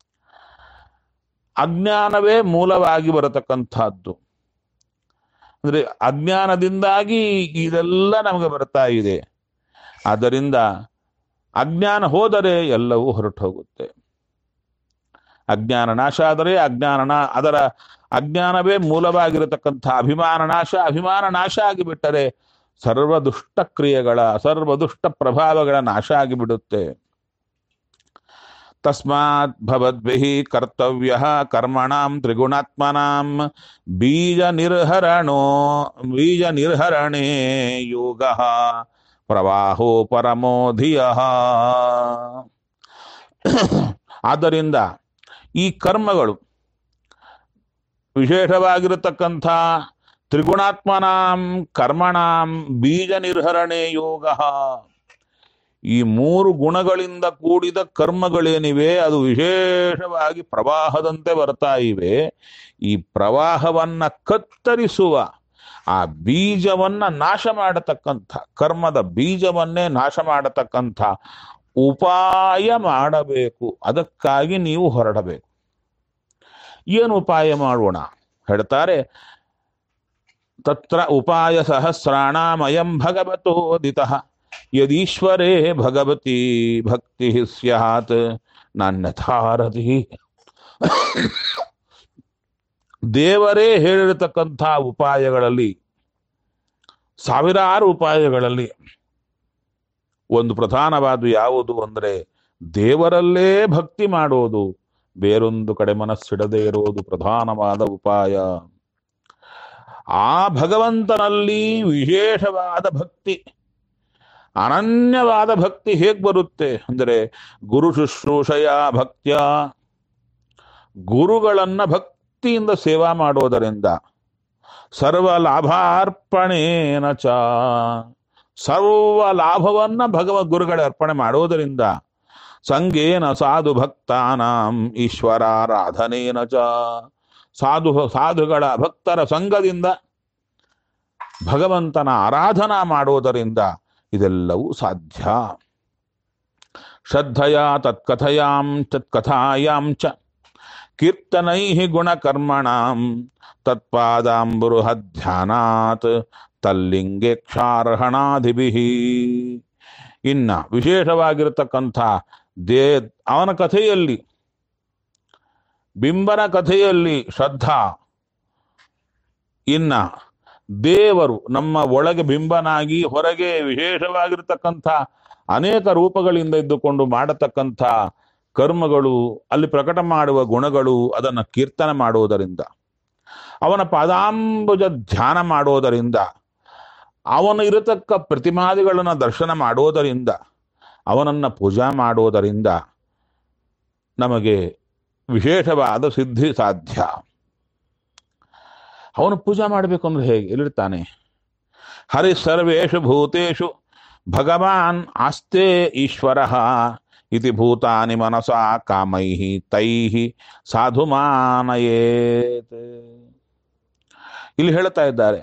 ಅಜ್ಞಾನವೇ ಮೂಲವಾಗಿ ಬರತಕ್ಕಂಥದ್ದು ಅಂದ್ರೆ ಅಜ್ಞಾನದಿಂದಾಗಿ ಇದೆಲ್ಲ ನಮಗೆ ಬರ್ತಾ ಇದೆ ಆದ್ದರಿಂದ ಅಜ್ಞಾನ ಹೋದರೆ ಎಲ್ಲವೂ ಹೊರಟು ಹೋಗುತ್ತೆ ಅಜ್ಞಾನ ನಾಶ ಆದರೆ ಅಜ್ಞಾನ ಅದರ ಅಜ್ಞಾನವೇ ಮೂಲವಾಗಿರತಕ್ಕಂಥ ಅಭಿಮಾನ ನಾಶ ಅಭಿಮಾನ ನಾಶ ಆಗಿಬಿಟ್ಟರೆ ಸರ್ವ ದುಷ್ಟ ಕ್ರಿಯೆಗಳ ಸರ್ವ ದುಷ್ಟ ಪ್ರಭಾವಗಳ ನಾಶ ಆಗಿಬಿಡುತ್ತೆ ತಸ್ಮಾತ್ ಭವದ್ಭಿಃ ಕರ್ತವ್ಯ ಕರ್ಮಣಾಂ ತ್ರಿಗುಣಾತ್ಮನಾಂ ಬೀಜ ನಿರ್ಹರಣೋ ಬೀಜ ನಿರ್ಹರಣೆ ಯೋಗ ಪ್ರವಾಹೋ ಪರಮೋ ಧಿಯ ಆದ್ದರಿಂದ ಈ ಕರ್ಮಗಳು ವಿಶೇಷವಾಗಿರತಕ್ಕಂಥ ತ್ರಿಗುಣಾತ್ಮನಾಂ ಕರ್ಮಣಾಂ ಬೀಜ ನಿರ್ಹರಣೆ ಯೋಗ ಈ ಮೂರು ಗುಣಗಳಿಂದ ಕೂಡಿದ ಕರ್ಮಗಳೇನಿವೆ ಅದು ವಿಶೇಷವಾಗಿ ಪ್ರವಾಹದಂತೆ ಬರ್ತಾ ಇವೆ ಈ ಪ್ರವಾಹವನ್ನ ಕತ್ತರಿಸುವ ಆ ಬೀಜವನ್ನ ನಾಶ ಮಾಡತಕ್ಕಂಥ ಕರ್ಮದ ಬೀಜವನ್ನೇ ನಾಶ ಮಾಡತಕ್ಕಂಥ ಉಪಾಯ ಮಾಡಬೇಕು ಅದಕ್ಕಾಗಿ ನೀವು ಹೊರಡಬೇಕು ಏನು ಉಪಾಯ ಮಾಡೋಣ ಹೇಳ್ತಾರೆ ತತ್ರ ಉಪಾಯ ಸಹಸ್ರಾಣಾಮಯಂ ಭಗವತೋದಿತಃ ಯದೀಶ್ವರೇ ಭಗವತಿ ಭಕ್ತಿ ಸ್ಯಾತ್ ನಾನ್ಯಥಾರತಿ ದೇವರೇ ಹೇಳಿರತಕ್ಕಂಥ ಉಪಾಯಗಳಲ್ಲಿ ಸಾವಿರಾರು ಉಪಾಯಗಳಲ್ಲಿ ಒಂದು ಪ್ರಧಾನವಾದ ಯಾವುದು ಅಂದರೆ ದೇವರಲ್ಲೇ ಭಕ್ತಿ ಮಾಡೋದು ಬೇರೊಂದು ಕಡೆ ಮನಸ್ಸಿಡದೇ ಇರುವುದು ಪ್ರಧಾನವಾದ ಉಪಾಯ ಆ ಭಗವಂತನಲ್ಲಿ ವಿಶೇಷವಾದ ಭಕ್ತಿ ಅನನ್ಯವಾದ ಭಕ್ತಿ ಹೇಗೆ ಬರುತ್ತೆ ಅಂದರೆ ಗುರು ಶುಶ್ರೂಷಯ ಭಕ್ತ್ಯ ಗುರುಗಳನ್ನ ಭಕ್ತಿಯಿಂದ ಸೇವಾ ಮಾಡೋದರಿಂದ ಸರ್ವ ಲಾಭಾರ್ಪಣೇನ ಚ ಸರ್ವ ಲಾಭವನ್ನ ಭಗವದ್ ಗುರುಗಳ ಅರ್ಪಣೆ ಮಾಡೋದರಿಂದ ಸಂಗೇನ ಸಾಧು ಭಕ್ತಾನಾಂ ಈಶ್ವರಾರಾಧನೇನ ಚ ಸಾಧು ಸಾಧುಗಳ ಭಕ್ತರ ಸಂಘದಿಂದ ಭಗವಂತನ ಆರಾಧನಾ ಮಾಡೋದರಿಂದ ಇದೆಲ್ಲವೂ ಸಾಧ್ಯ ಶ್ರದ್ಧೆಯ ತತ್ಕಥಯಾಂ ತತ್ಕಥಾಯಾಂ ಚ ಕೀರ್ತನೈ ಗುಣಕರ್ಮಣಾಂ ತತ್ಪಾದಾಂಬುರುಹ ಧ್ಯಾನಾತ್ ತಲ್ಲಿಂಗೇಕ್ಷಾರ್ಹಣಾಧಿಭಿ ಇನ್ನ ವಿಶೇಷವಾಗಿರತಕ್ಕಂಥ ದೇ ಅವನ ಕಥೆಯಲ್ಲಿ ಬಿಂಬನ ಕಥೆಯಲ್ಲಿ ಶ್ರದ್ಧಾ ಇನ್ನ ದೇವರು ನಮ್ಮ ಒಳಗೆ ಬಿಂಬನಾಗಿ ಹೊರಗೆ ವಿಶೇಷವಾಗಿರ್ತಕ್ಕಂಥ ಅನೇಕ ರೂಪಗಳಿಂದ ಇದ್ದುಕೊಂಡು ಮಾಡತಕ್ಕಂಥ ಕರ್ಮಗಳು ಅಲ್ಲಿ ಪ್ರಕಟ ಮಾಡುವ ಗುಣಗಳು ಅದನ್ನು ಕೀರ್ತನೆ ಮಾಡುವುದರಿಂದ ಅವನ ಪಾದಾಂಬುಜ ಧ್ಯಾನ ಮಾಡೋದರಿಂದ ಅವನು ಇರತಕ್ಕ ಪ್ರತಿಮಾದಿಗಳನ್ನು ದರ್ಶನ ಮಾಡೋದರಿಂದ ಅವನನ್ನು ಪೂಜಾ ಮಾಡೋದರಿಂದ ನಮಗೆ ವಿಶೇಷವಾದ ಸಿದ್ಧಿ ಸಾಧ್ಯ ಅವನು ಪೂಜಾ ಮಾಡಬೇಕು ಅಂದ್ರೆ ಹೇಗೆ ಎಲ್ಲಿರ್ತಾನೆ ಹರಿ ಸರ್ವೇಷು ಭೂತೇಷು ಭಗವಾನ್ ಆಸ್ತೆ ಈಶ್ವರ ಇತಿ ಭೂತಾನಿ ಮನಸ ಕಾಮೈ ತೈ ಸಾಧು ಮಾನಯೇತ್ ಇಲ್ಲಿ ಹೇಳ್ತಾ ಇದ್ದಾರೆ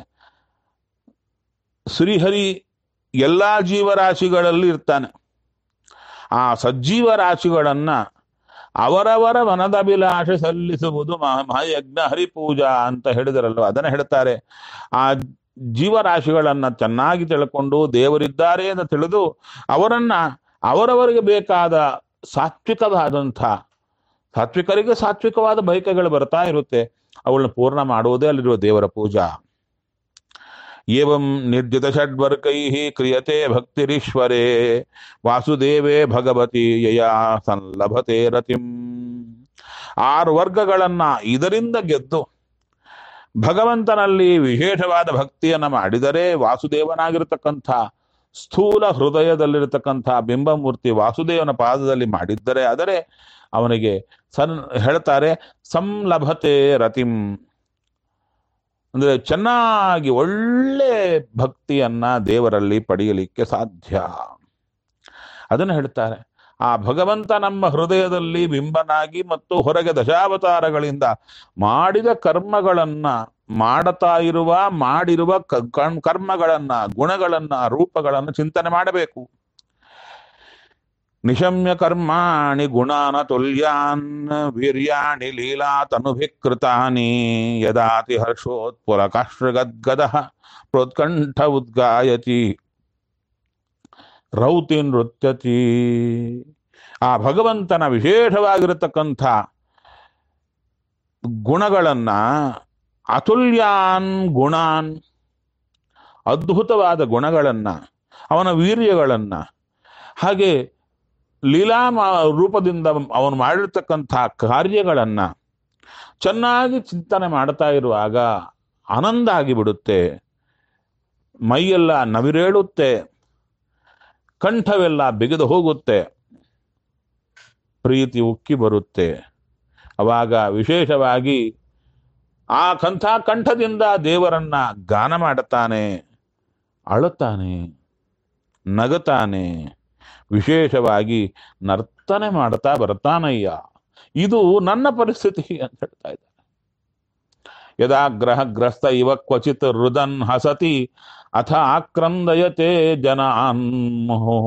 ಶ್ರೀಹರಿ ಎಲ್ಲಾ ಜೀವರಾಶಿಗಳಲ್ಲಿ ಇರ್ತಾನೆ ಆ ಸಜ್ಜೀವ ರಾಶಿಗಳನ್ನ ಅವರವರ ಮನದಭಿಲಾಷೆ ಸಲ್ಲಿಸುವುದು ಮಹ- ಮಹಾಯಜ್ಞ ಹರಿಪೂಜಾ ಅಂತ ಹೇಳಿದರಲ್ವ ಅದನ್ನ ಹೇಳ್ತಾರೆ ಆ ಜೀವರಾಶಿಗಳನ್ನ ಚೆನ್ನಾಗಿ ತಿಳ್ಕೊಂಡು ದೇವರಿದ್ದಾರೆ ಅಂತ ತಿಳಿದು ಅವರನ್ನ ಅವರವರಿಗೆ ಬೇಕಾದ ಸಾತ್ವಿಕವಾದಂಥ ಸಾತ್ವಿಕರಿಗೆ ಸಾತ್ವಿಕವಾದ ಬೈಕೆಗಳು ಬರ್ತಾ ಇರುತ್ತೆ ಅವಳನ್ನ ಪೂರ್ಣ ಮಾಡುವುದೇ ಅಲ್ಲಿರುವ ದೇವರ ಪೂಜಾ ಏವಂ ನಿರ್ಜಿತ ಷಡ್ವರ್ಕೈ ಕ್ರಿಯತೆ ಭಕ್ತಿರೀಶ್ವರೇ ವಾಸುದೇವೇ ಭಗವತಿ ಯಯಾ ಸಂಲಭತೆ ರತಿಂ ಆರು ವರ್ಗಗಳನ್ನ ಇದರಿಂದ ಗೆದ್ದು ಭಗವಂತನಲ್ಲಿ ವಿಶೇಷವಾದ ಭಕ್ತಿಯನ್ನ ಮಾಡಿದರೆ ವಾಸುದೇವನಾಗಿರತಕ್ಕಂಥ ಸ್ಥೂಲ ಹೃದಯದಲ್ಲಿರತಕ್ಕಂಥ ಬಿಂಬಮೂರ್ತಿ ವಾಸುದೇವನ ಪಾದದಲ್ಲಿ ಮಾಡಿದ್ದರೆ ಆದರೆ ಅವನಿಗೆ ಸನ್ ಹೇಳ್ತಾರೆ ಸಂಲಭತೆ ರತಿಂ ಅಂದ್ರೆ ಚೆನ್ನಾಗಿ ಒಳ್ಳೆ ಭಕ್ತಿಯನ್ನ ದೇವರಲ್ಲಿ ಪಡೆಯಲಿಕ್ಕೆ ಸಾಧ್ಯ ಅದನ್ನು ಹೇಳ್ತಾರೆ ಆ ಭಗವಂತ ನಮ್ಮ ಹೃದಯದಲ್ಲಿ ಬಿಂಬನಾಗಿ ಮತ್ತು ಹೊರಗೆ ದಶಾವತಾರಗಳಿಂದ ಮಾಡಿದ ಕರ್ಮಗಳನ್ನ ಮಾಡತಾ ಇರುವ ಮಾಡಿರುವ ಕ- ಕರ್ಮ್- ಕರ್ಮಗಳನ್ನ ಗುಣಗಳನ್ನ ರೂಪಗಳನ್ನ ಚಿಂತನೆ ಮಾಡಬೇಕು ನಿಶಮ್ಯ ಕರ್ಮಾಣಿ ಗುಣಾನ ತುಲ್ಯಾನ್ ವೀರ್ಯಾಣಿ ಲೀಲಾ ತನುಭಿಕೃತಾನಿ ಯದಾತಿ ಹರ್ಷೋತ್ಪುಲಕಾಶ್ರಗದ್ಗದ ಪ್ರೋತ್ಕಂಠ ಉದ್ಗಾಯತಿ ರೌತಿ ನೃತ್ಯತಿ ಆ ಭಗವಂತನ ವಿಶೇಷವಾಗಿರತಕ್ಕಂಥ ಗುಣಗಳನ್ನ ಅತುಲ್ಯಾನ್ ಗುಣಾನ್ ಅದ್ಭುತವಾದ ಗುಣಗಳನ್ನ ಅವನ ವೀರ್ಯಗಳನ್ನ ಹಾಗೆ ಲೀಲಾ ಮಾ- ರೂಪದಿಂದ ಅವನು ಮಾಡಿರ್ತಕ್ಕಂಥ ಕಾರ್ಯಗಳನ್ನ ಚೆನ್ನಾಗಿ ಚಿಂತನೆ ಮಾಡ್ತಾ ಇರುವಾಗ ಆನಂದ ಆಗಿಬಿಡುತ್ತೆ ಮೈಯೆಲ್ಲ ನವಿರೇಳುತ್ತೆ ಕಂಠವೆಲ್ಲ ಬಿಗಿದು ಹೋಗುತ್ತೆ ಪ್ರೀತಿ ಉಕ್ಕಿ ಬರುತ್ತೆ ಅವಾಗ ವಿಶೇಷವಾಗಿ ಆ ಕಂಥ ಕಂಠದಿಂದ ದೇವರನ್ನ ಗಾನ ಮಾಡುತ್ತಾನೆ ಅಳುತ್ತಾನೆ ನಗುತ್ತಾನೆ ವಿಶೇಷವಾಗಿ ನರ್ತನೆ ಮಾಡ್ತಾ ಬರ್ತಾನಯ್ಯ ಇದು ನನ್ನ ಪರಿಸ್ಥಿತಿ ಅಂತ ಹೇಳ್ತಾ ಇದ್ದಾರೆ ಯದಾ ಗ್ರಹಗ್ರಸ್ತ ಇವ ಕ್ವಚಿತ್ ರುದನ್ ಹಸತಿ ಅಥ ಆಕ್ರಂದಯತೆ ಜನಾನ್ ಮುಹು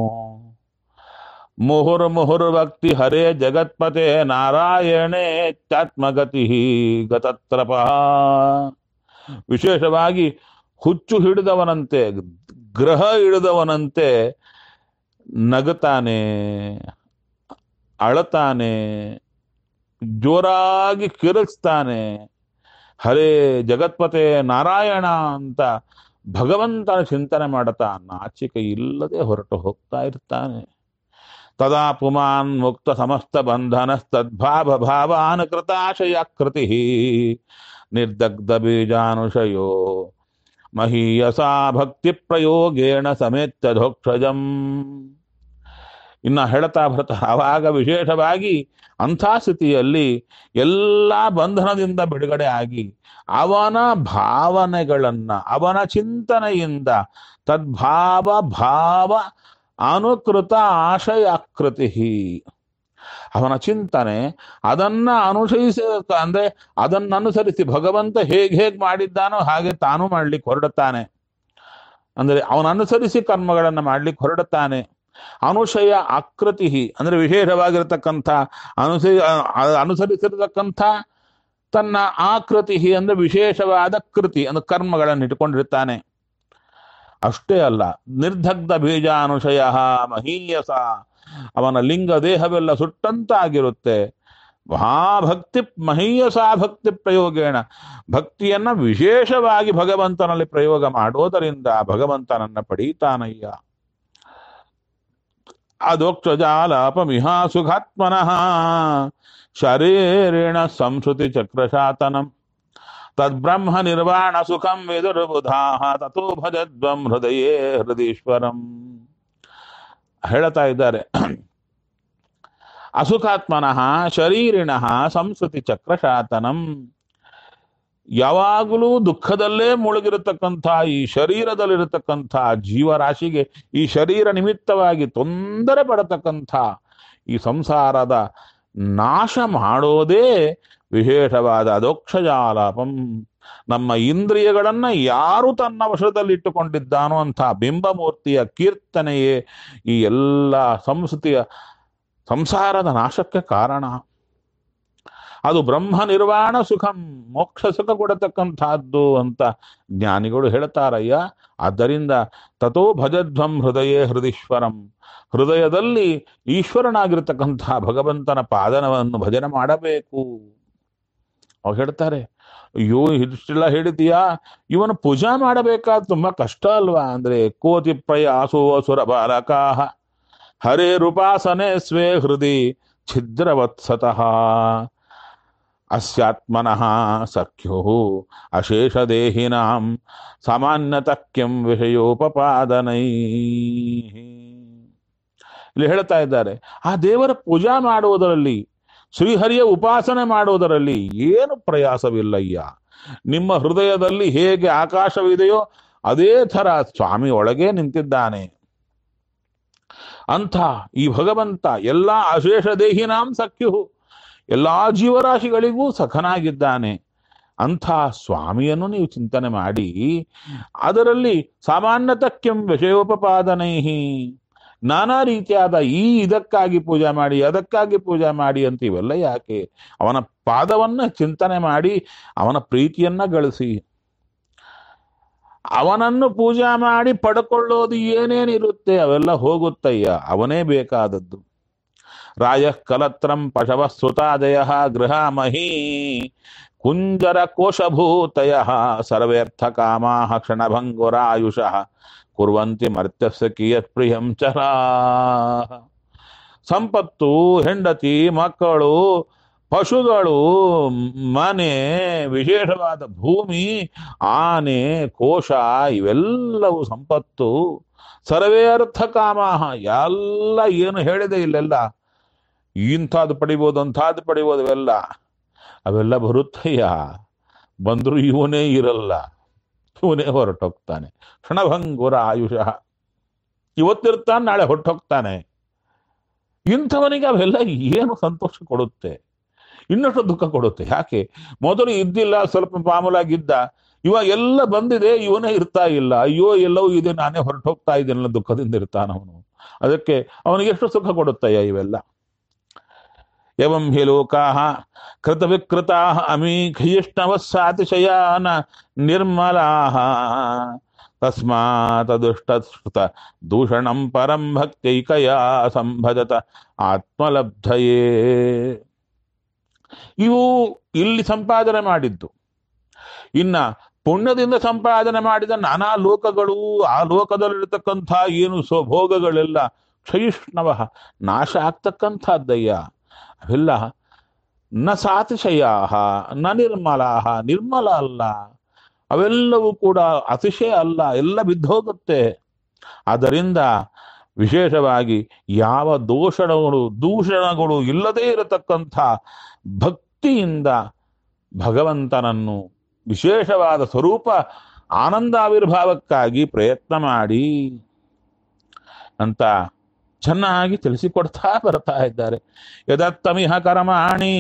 ಮುಹುರ್ಮುಹುರ್ಭಕ್ತಿ ಹರೇ ಜಗತ್ಪತೆ ನಾರಾಯಣೇ ಚಾತ್ಮಗತಿ ಗತತ್ರಪ ವಿಶೇಷವಾಗಿ ಹುಚ್ಚು ಹಿಡಿದವನಂತೆ ಗ್ರಹ ಹಿಡಿದವನಂತೆ ನಗುತ್ತಾನೆ ಅಳತಾನೆ ಜೋರಾಗಿ ಕಿರಿಸ್ತಾನೆ ಹರೇ ಜಗತ್ಪತೆ ನಾರಾಯಣ ಅಂತ ಭಗವಂತನ ಚಿಂತನೆ ಮಾಡುತ್ತಾ ನಾಚಿಕೆ ಇಲ್ಲದೆ ಹೊರಟು ಹೋಗ್ತಾ ಇರ್ತಾನೆ ತದಾ ಪುಮಾನ್ ಮುಕ್ತ ಸಮಸ್ತ ಬಂಧನಸ್ತದ್ಭಾವ ಭಾವಾನ್ ಕೃತಾಶಯ ಕೃತಿ ನಿರ್ದಗ್ಧ ಬೀಜಾನುಶಯೋ ಮಹೀಯಸಾ ಭಕ್ತಿ ಪ್ರಯೋಗೇಣ ಸಮೇತ್ಯಧೋಕ್ಷಜಂ ಇನ್ನ ಹೇಳ್ತಾ ಬರ್ತಾ ಆವಾಗ ವಿಶೇಷವಾಗಿ ಅಂಥ ಸ್ಥಿತಿಯಲ್ಲಿ ಎಲ್ಲ ಬಂಧನದಿಂದ ಬಿಡುಗಡೆ ಆಗಿ ಅವನ ಭಾವನೆಗಳನ್ನ ಅವನ ಚಿಂತನೆಯಿಂದ ತದ್ಭಾವ ಭಾವ ಅನುಕೃತ ಆಶಯಾಕೃತಿ ಅವನ ಚಿಂತನೆ ಅದನ್ನ ಅನುಸರಿಸಿ ಅಂದ್ರೆ ಅದನ್ನ ಅನುಸರಿಸಿ ಭಗವಂತ ಹೇಗೆ ಹೇಗೆ ಮಾಡಿದ್ದಾನೋ ಹಾಗೆ ತಾನು ಮಾಡ್ಲಿಕ್ಕೆ ಹೊರಡುತ್ತಾನೆ ಅಂದ್ರೆ ಅವನ ಅನುಸರಿಸಿ ಕರ್ಮಗಳನ್ನು ಮಾಡ್ಲಿಕ್ಕೆ ಹೊರಡುತ್ತಾನೆ ಅನುಶಯ ಆಕೃತಿ ಅಂದ್ರೆ ವಿಶೇಷವಾಗಿರತಕ್ಕಂಥ ಅನುಸರಿ ಅನುಸರಿಸಿರತಕ್ಕಂಥ ತನ್ನ ಆಕೃತಿ ಅಂದ್ರೆ ವಿಶೇಷವಾದ ಕೃತಿ ಅಂದ್ರೆ ಕರ್ಮಗಳನ್ನು ಇಟ್ಕೊಂಡಿರ್ತಾನೆ ಅಷ್ಟೇ ಅಲ್ಲ ನಿರ್ದಗ್ಧ ಬೀಜಾನುಶಯ ಮಹೀಯಸ ಅವನ ಲಿಂಗ ದೇಹವೆಲ್ಲ ಸುಟ್ಟಂತಾಗಿರುತ್ತೆ ಮಹಾಭಕ್ತಿ ಮಹೀಯಸ ಭಕ್ತಿ ಪ್ರಯೋಗೇಣ ಭಕ್ತಿಯನ್ನ ವಿಶೇಷವಾಗಿ ಭಗವಂತನಲ್ಲಿ ಪ್ರಯೋಗ ಮಾಡೋದರಿಂದ ಭಗವಂತನನ್ನ ಪಡೀತಾನಯ್ಯ ಅದೋಕ್ಷಜಾಲಾಪಮಿಹಾ ಸುಖಾತ್ಮನಃ ಶರೀರೇಣ ಸಂಸ್ಕೃತಿ ಚಕ್ರಶಾತನಂ ತದ್ಬ್ರಹ್ಮ ನಿರ್ವಾಣ ಸುಖಂ ವಿದುರ್ಬುಧಾ ತಥೋ ಭಜದ್ವಂ ಹೃದಯೇ ಹೃದೀಶ್ವರಂ ಹೇಳ್ತಾ ಇದ್ದಾರೆ ಅಸುಖಾತ್ಮನಃ ಶರೀರಿಣಃ ಸಂಸ್ಕೃತಿ ಚಕ್ರಶಾತನಂ ಯಾವಾಗಲೂ ದುಃಖದಲ್ಲೇ ಮುಳುಗಿರತಕ್ಕಂಥ ಈ ಶರೀರದಲ್ಲಿರತಕ್ಕಂಥ ಜೀವರಾಶಿಗೆ ಈ ಶರೀರ ನಿಮಿತ್ತವಾಗಿ ತೊಂದರೆ ಪಡತಕ್ಕಂಥ ಈ ಸಂಸಾರದ ನಾಶ ಮಾಡೋದೇ ವಿಶೇಷವಾದ ಅದೋಕ್ಷಜಾಲಾಪಂ ನಮ್ಮ ಇಂದ್ರಿಯಗಳನ್ನ ಯಾರು ತನ್ನ ವಶದಲ್ಲಿಟ್ಟುಕೊಂಡಿದ್ದಾನೋ ಅಂಥ ಬಿಂಬಮೂರ್ತಿಯ ಕೀರ್ತನೆಯೇ ಈ ಎಲ್ಲ ಸಂಸ್ಕೃತಿಯ ಸಂಸಾರದ ನಾಶಕ್ಕೆ ಕಾರಣ ಅದು ಬ್ರಹ್ಮ ನಿರ್ವಾಣ ಸುಖಂ ಮೋಕ್ಷ ಸುಖ ಕೊಡತಕ್ಕಂಥದ್ದು ಅಂತ ಜ್ಞಾನಿಗಳು ಹೇಳ್ತಾರಯ್ಯ ಆದ್ದರಿಂದ ತಥೋ ಭಜಧ್ವಂ ಹೃದಯೇ ಹೃದೀಶ್ವರಂ ಹೃದಯದಲ್ಲಿ ಈಶ್ವರನಾಗಿರ್ತಕ್ಕಂಥ ಭಗವಂತನ ಪಾದನವನ್ನು ಭಜನೆ ಮಾಡಬೇಕು ಅವ್ರು ಹೇಳ್ತಾರೆ ಅಯ್ಯೋ ಇಷ್ಟೆಲ್ಲ ಹೇಳಿದೀಯಾ ಇವನು ಪೂಜಾ ಮಾಡಬೇಕಾದ ತುಂಬಾ ಕಷ್ಟ ಅಲ್ವಾ ಅಂದ್ರೆ ಕೋತಿ ಪ್ರಯಾಸೋ ಅಸುರ ಬಾಲಕಾಹ ಹರೇ ರೂಪಾಸನೆ ಸ್ವೇ ಹೃದಯ ಛಿದ್ರವತ್ಸತಃ ಅಸ್ಯಾತ್ಮನಃ ಸಖ್ಯೋ ಅಶೇಷದೇಹಿನಾಂ ಸಾಮಾನ್ಯತಃ ಕೆಂ ವಿಷಯೋಪಪಾದನೈ ಇಲ್ಲಿ ಹೇಳ್ತಾ ಇದ್ದಾರೆ ಆ ದೇವರ ಪೂಜಾ ಮಾಡುವುದರಲ್ಲಿ ಶ್ರೀಹರಿಯ ಉಪಾಸನೆ ಮಾಡುವುದರಲ್ಲಿ ಏನು ಪ್ರಯಾಸವಿಲ್ಲಯ್ಯ ನಿಮ್ಮ ಹೃದಯದಲ್ಲಿ ಹೇಗೆ ಆಕಾಶವಿದೆಯೋ ಅದೇ ಥರ ಸ್ವಾಮಿ ಒಳಗೆ ನಿಂತಿದ್ದಾನೆ ಅಂಥ ಈ ಭಗವಂತ ಎಲ್ಲ ಅಶೇಷ ದೇಹಿನಾಂ ಸಖ್ಯು ಎಲ್ಲಾ ಜೀವರಾಶಿಗಳಿಗೂ ಸಖನಾಗಿದ್ದಾನೆ ಅಂಥ ಸ್ವಾಮಿಯನ್ನು ನೀವು ಚಿಂತನೆ ಮಾಡಿ ಅದರಲ್ಲಿ ಸಾಮಾನ್ಯತಕ್ಕೆಂ ವಿಷಯೋಪಪಾದನೈ ನಾನಾ ರೀತಿಯಾದ ಈ ಇದಕ್ಕಾಗಿ ಪೂಜೆ ಮಾಡಿ ಅದಕ್ಕಾಗಿ ಪೂಜೆ ಮಾಡಿ ಅಂತ ಇವೆಲ್ಲ ಯಾಕೆ ಅವನ ಪಾದವನ್ನ ಚಿಂತನೆ ಮಾಡಿ ಅವನ ಪ್ರೀತಿಯನ್ನ ಗಳಿಸಿ ಅವನನ್ನು ಪೂಜಾ ಮಾಡಿ ಪಡ್ಕೊಳ್ಳೋದು ಏನೇನಿರುತ್ತೆ ಅವೆಲ್ಲ ಹೋಗುತ್ತಯ್ಯ ಅವನೇ ಬೇಕಾದದ್ದು ರಾಯ ಕಲತ್ರಂ ಪಶವ ಸುತಾದಯ ಗೃಹಮಹಿ ಕುಂಜರ ಕೋಶಭೂತಯ ಸರ್ವೇರ್ಥ ಕಾಮಾ ಕ್ಷಣಭಂಗುರಾಯುಷಃ ಕುರ್ವಂತಿ ಮರ್ತ್ಯಸ್ಯ ಕಿಯತ್ ಪ್ರಿಯಂ ಚರಾ ಸಂಪತ್ತು ಹೆಂಡತಿ ಮಕ್ಕಳು ಪಶುಗಳು ಮನೆ ವಿಶೇಷವಾದ ಭೂಮಿ ಆನೆ ಕೋಶ ಇವೆಲ್ಲವೂ ಸಂಪತ್ತು ಸರ್ವೇ ಅರ್ಥ ಕಾಮಾಹ ಎಲ್ಲ ಏನು ಹೇಳಿದೆ ಇಲ್ಲೆಲ್ಲ ಇಂಥದ್ದು ಪಡಿಬೋದು ಅಂಥದ್ದು ಪಡಿಬೋದು ಇವೆಲ್ಲ ಅವೆಲ್ಲ ಬರುತ್ತಯ್ಯ ಬಂದರೂ ಇವನೇ ಇರಲ್ಲ ಇವನೇ ಹೊರಟೋಗ್ತಾನೆ ಕ್ಷಣಭಂಗುರ ಆಯುಷಃ ಇವತ್ತಿರ್ತಾನೆ ನಾಳೆ ಹೊರಟೋಗ್ತಾನೆ ಇಂಥವನಿಗೆ ಅವೆಲ್ಲ ಏನು ಸಂತೋಷ ಕೊಡುತ್ತೆ ಇನ್ನಷ್ಟು ದುಃಖ ಕೊಡುತ್ತೆ ಯಾಕೆ ಮೊದಲು ಇದ್ದಿಲ್ಲ ಸ್ವಲ್ಪ ಮಾಮೂಲಾಗಿದ್ದ ಇವಾಗ ಎಲ್ಲ ಬಂದಿದೆ ಇವನೇ ಇರ್ತಾ ಇಲ್ಲ ಅಯ್ಯೋ ಎಲ್ಲವೂ ಇದೆ ನಾನೇ ಹೊರಟೋಗ್ತಾ ಇದ್ದೇನಲ್ಲ ದುಃಖದಿಂದ ಇರ್ತಾನ ಅವನು ಅದಕ್ಕೆ ಅವನಿಗೆ ಎಷ್ಟು ಸುಖ ಕೊಡುತ್ತಯ್ಯ ಇವೆಲ್ಲ ಎವಂ ಹಿ ಲೋಕಾ ಕೃತ ವಿಕೃತಾ ಅಮೀಖಯಿಷ್ಣವಸ್ಸಾತಿಶಯಾನ ನಿರ್ಮಲಾ ತಸ್ಮಾತ್ ದುಷ್ಟ ದೂಷಣಂ ಪರಂ ಭಕ್ತೈಕಯ ಸಂಭಜತ ಆತ್ಮಲಬ್ಧಯೇ ಇವು ಇಲ್ಲಿ ಸಂಪಾದನೆ ಮಾಡಿದ್ದು ಇನ್ನ ಪುಣ್ಯದಿಂದ ಸಂಪಾದನೆ ಮಾಡಿದ ನಾನಾ ಲೋಕಗಳು ಆ ಲೋಕದಲ್ಲಿರ್ತಕ್ಕಂಥ ಏನು ಸ್ವಭೋಗಗಳೆಲ್ಲ ಕ್ಷಯಿಷ್ಣವ ನಾಶ ಆಗ್ತಕ್ಕಂಥದ್ದಯ್ಯ ಅವೆಲ್ಲ ನ ಸಾತಿಶಯಾ ನ ನಿರ್ಮಲಾಹ ನಿರ್ಮಲ ಅಲ್ಲ ಅವೆಲ್ಲವೂ ಕೂಡ ಅತಿಶಯ ಅಲ್ಲ ಎಲ್ಲ ಬಿದ್ದೋಗುತ್ತೆ ಆದ್ದರಿಂದ ವಿಶೇಷವಾಗಿ ಯಾವ ದೋಷಣಗಳು ದೂಷಣಗಳು ಇಲ್ಲದೇ ಇರತಕ್ಕಂಥ ಭಕ್ತಿಯಿಂದ ಭಗವಂತನನ್ನು ವಿಶೇಷವಾದ ಸ್ವರೂಪ ಆನಂದಾವಿರ್ಭಾವಕ್ಕಾಗಿ ಪ್ರಯತ್ನ ಮಾಡಿ ಅಂತ ಚೆನ್ನಾಗಿ ತಿಳಿಸಿಕೊಡ್ತಾ ಬರ್ತಾ ಇದ್ದಾರೆ ಯದತ್ತಮಿಹ ಕರ್ಮಾಣಿ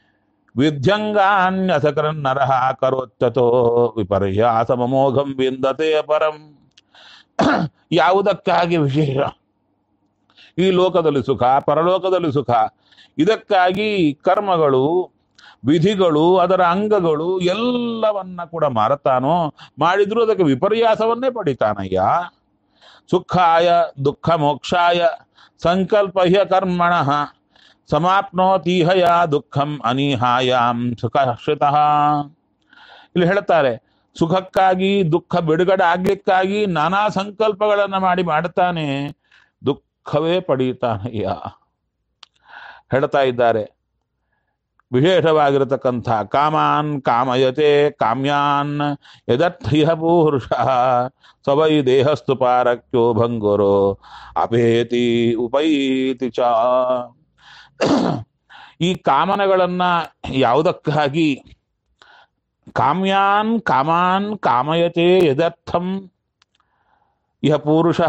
ವಿದ್ಯಂಗಾನ್ಯಸಕರನ್ನರಹ ಕರೋತ್ಯತೋ ವಿಪರ್ಯಾಸ ಮಮೋಘಂ ವಿಂದತೆ ಪರಂ ಯಾವುದಕ್ಕಾಗಿ ವಿಶೇಷ ಈ ಲೋಕದಲ್ಲಿ ಸುಖ ಪರಲೋಕದಲ್ಲಿ ಸುಖ ಇದಕ್ಕಾಗಿ ಕರ್ಮಗಳು ವಿಧಿಗಳು ಅದರ ಅಂಗಗಳು ಎಲ್ಲವನ್ನ ಕೂಡ ಮಾರತಾನೋ ಮಾಡಿದ್ರು ಅದಕ್ಕೆ ವಿಪರ್ಯಾಸವನ್ನೇ ಪಡಿತಾನಯ್ಯ ಸುಖಾಯ ದುಃಖ ಮೋಕ್ಷಾಯ ಸಂಕಲ್ಪಹ್ಯ ಕರ್ಮಣ ಸಮಾಪ್ನೋತೀಹಯ ದುಃಖಂ ಅನಿಹಾಯಾಂ ಸುಖಶ್ರಿತಃ ಇಲ್ಲಿ ಹೇಳ್ತಾರೆ ಸುಖಕ್ಕಾಗಿ ದುಃಖ ಬಿಡುಗಡೆ ಆಗ್ಲಿಕ್ಕಾಗಿ ನಾನಾ ಸಂಕಲ್ಪಗಳನ್ನ ಮಾಡಿ ಮಾಡ್ತಾನೆ ದುಃಖವೇ ಪಡೀತಾನಯ್ಯ ಹೇಳ್ತಾ ಇದ್ದಾರೆ ವಿಶೇಷವಾಗಿರತಕ್ಕಂಥ ಕಾಮಾನ್ ಕಾಮಯತೆ ಕಾಮ್ಯಾನ್ ಯದರ್ಥಿಹ ಪೂರುಷ ಸವೈ ದೇಹಸ್ತು ಪಾರಕ್ಯೋ ಭಂಗುರೋ ಅಪೇತಿ ಉಪೈತಿ ಚ ಈ ಕಾಮನಗಳನ್ನ ಯಾವುದಕ್ಕಾಗಿ ಕಾಮ್ಯಾನ್ ಕಾಮಾನ್ ಕಾಮಯತೆ ಯದರ್ಥಂ ಇಹ ಪೂರುಷ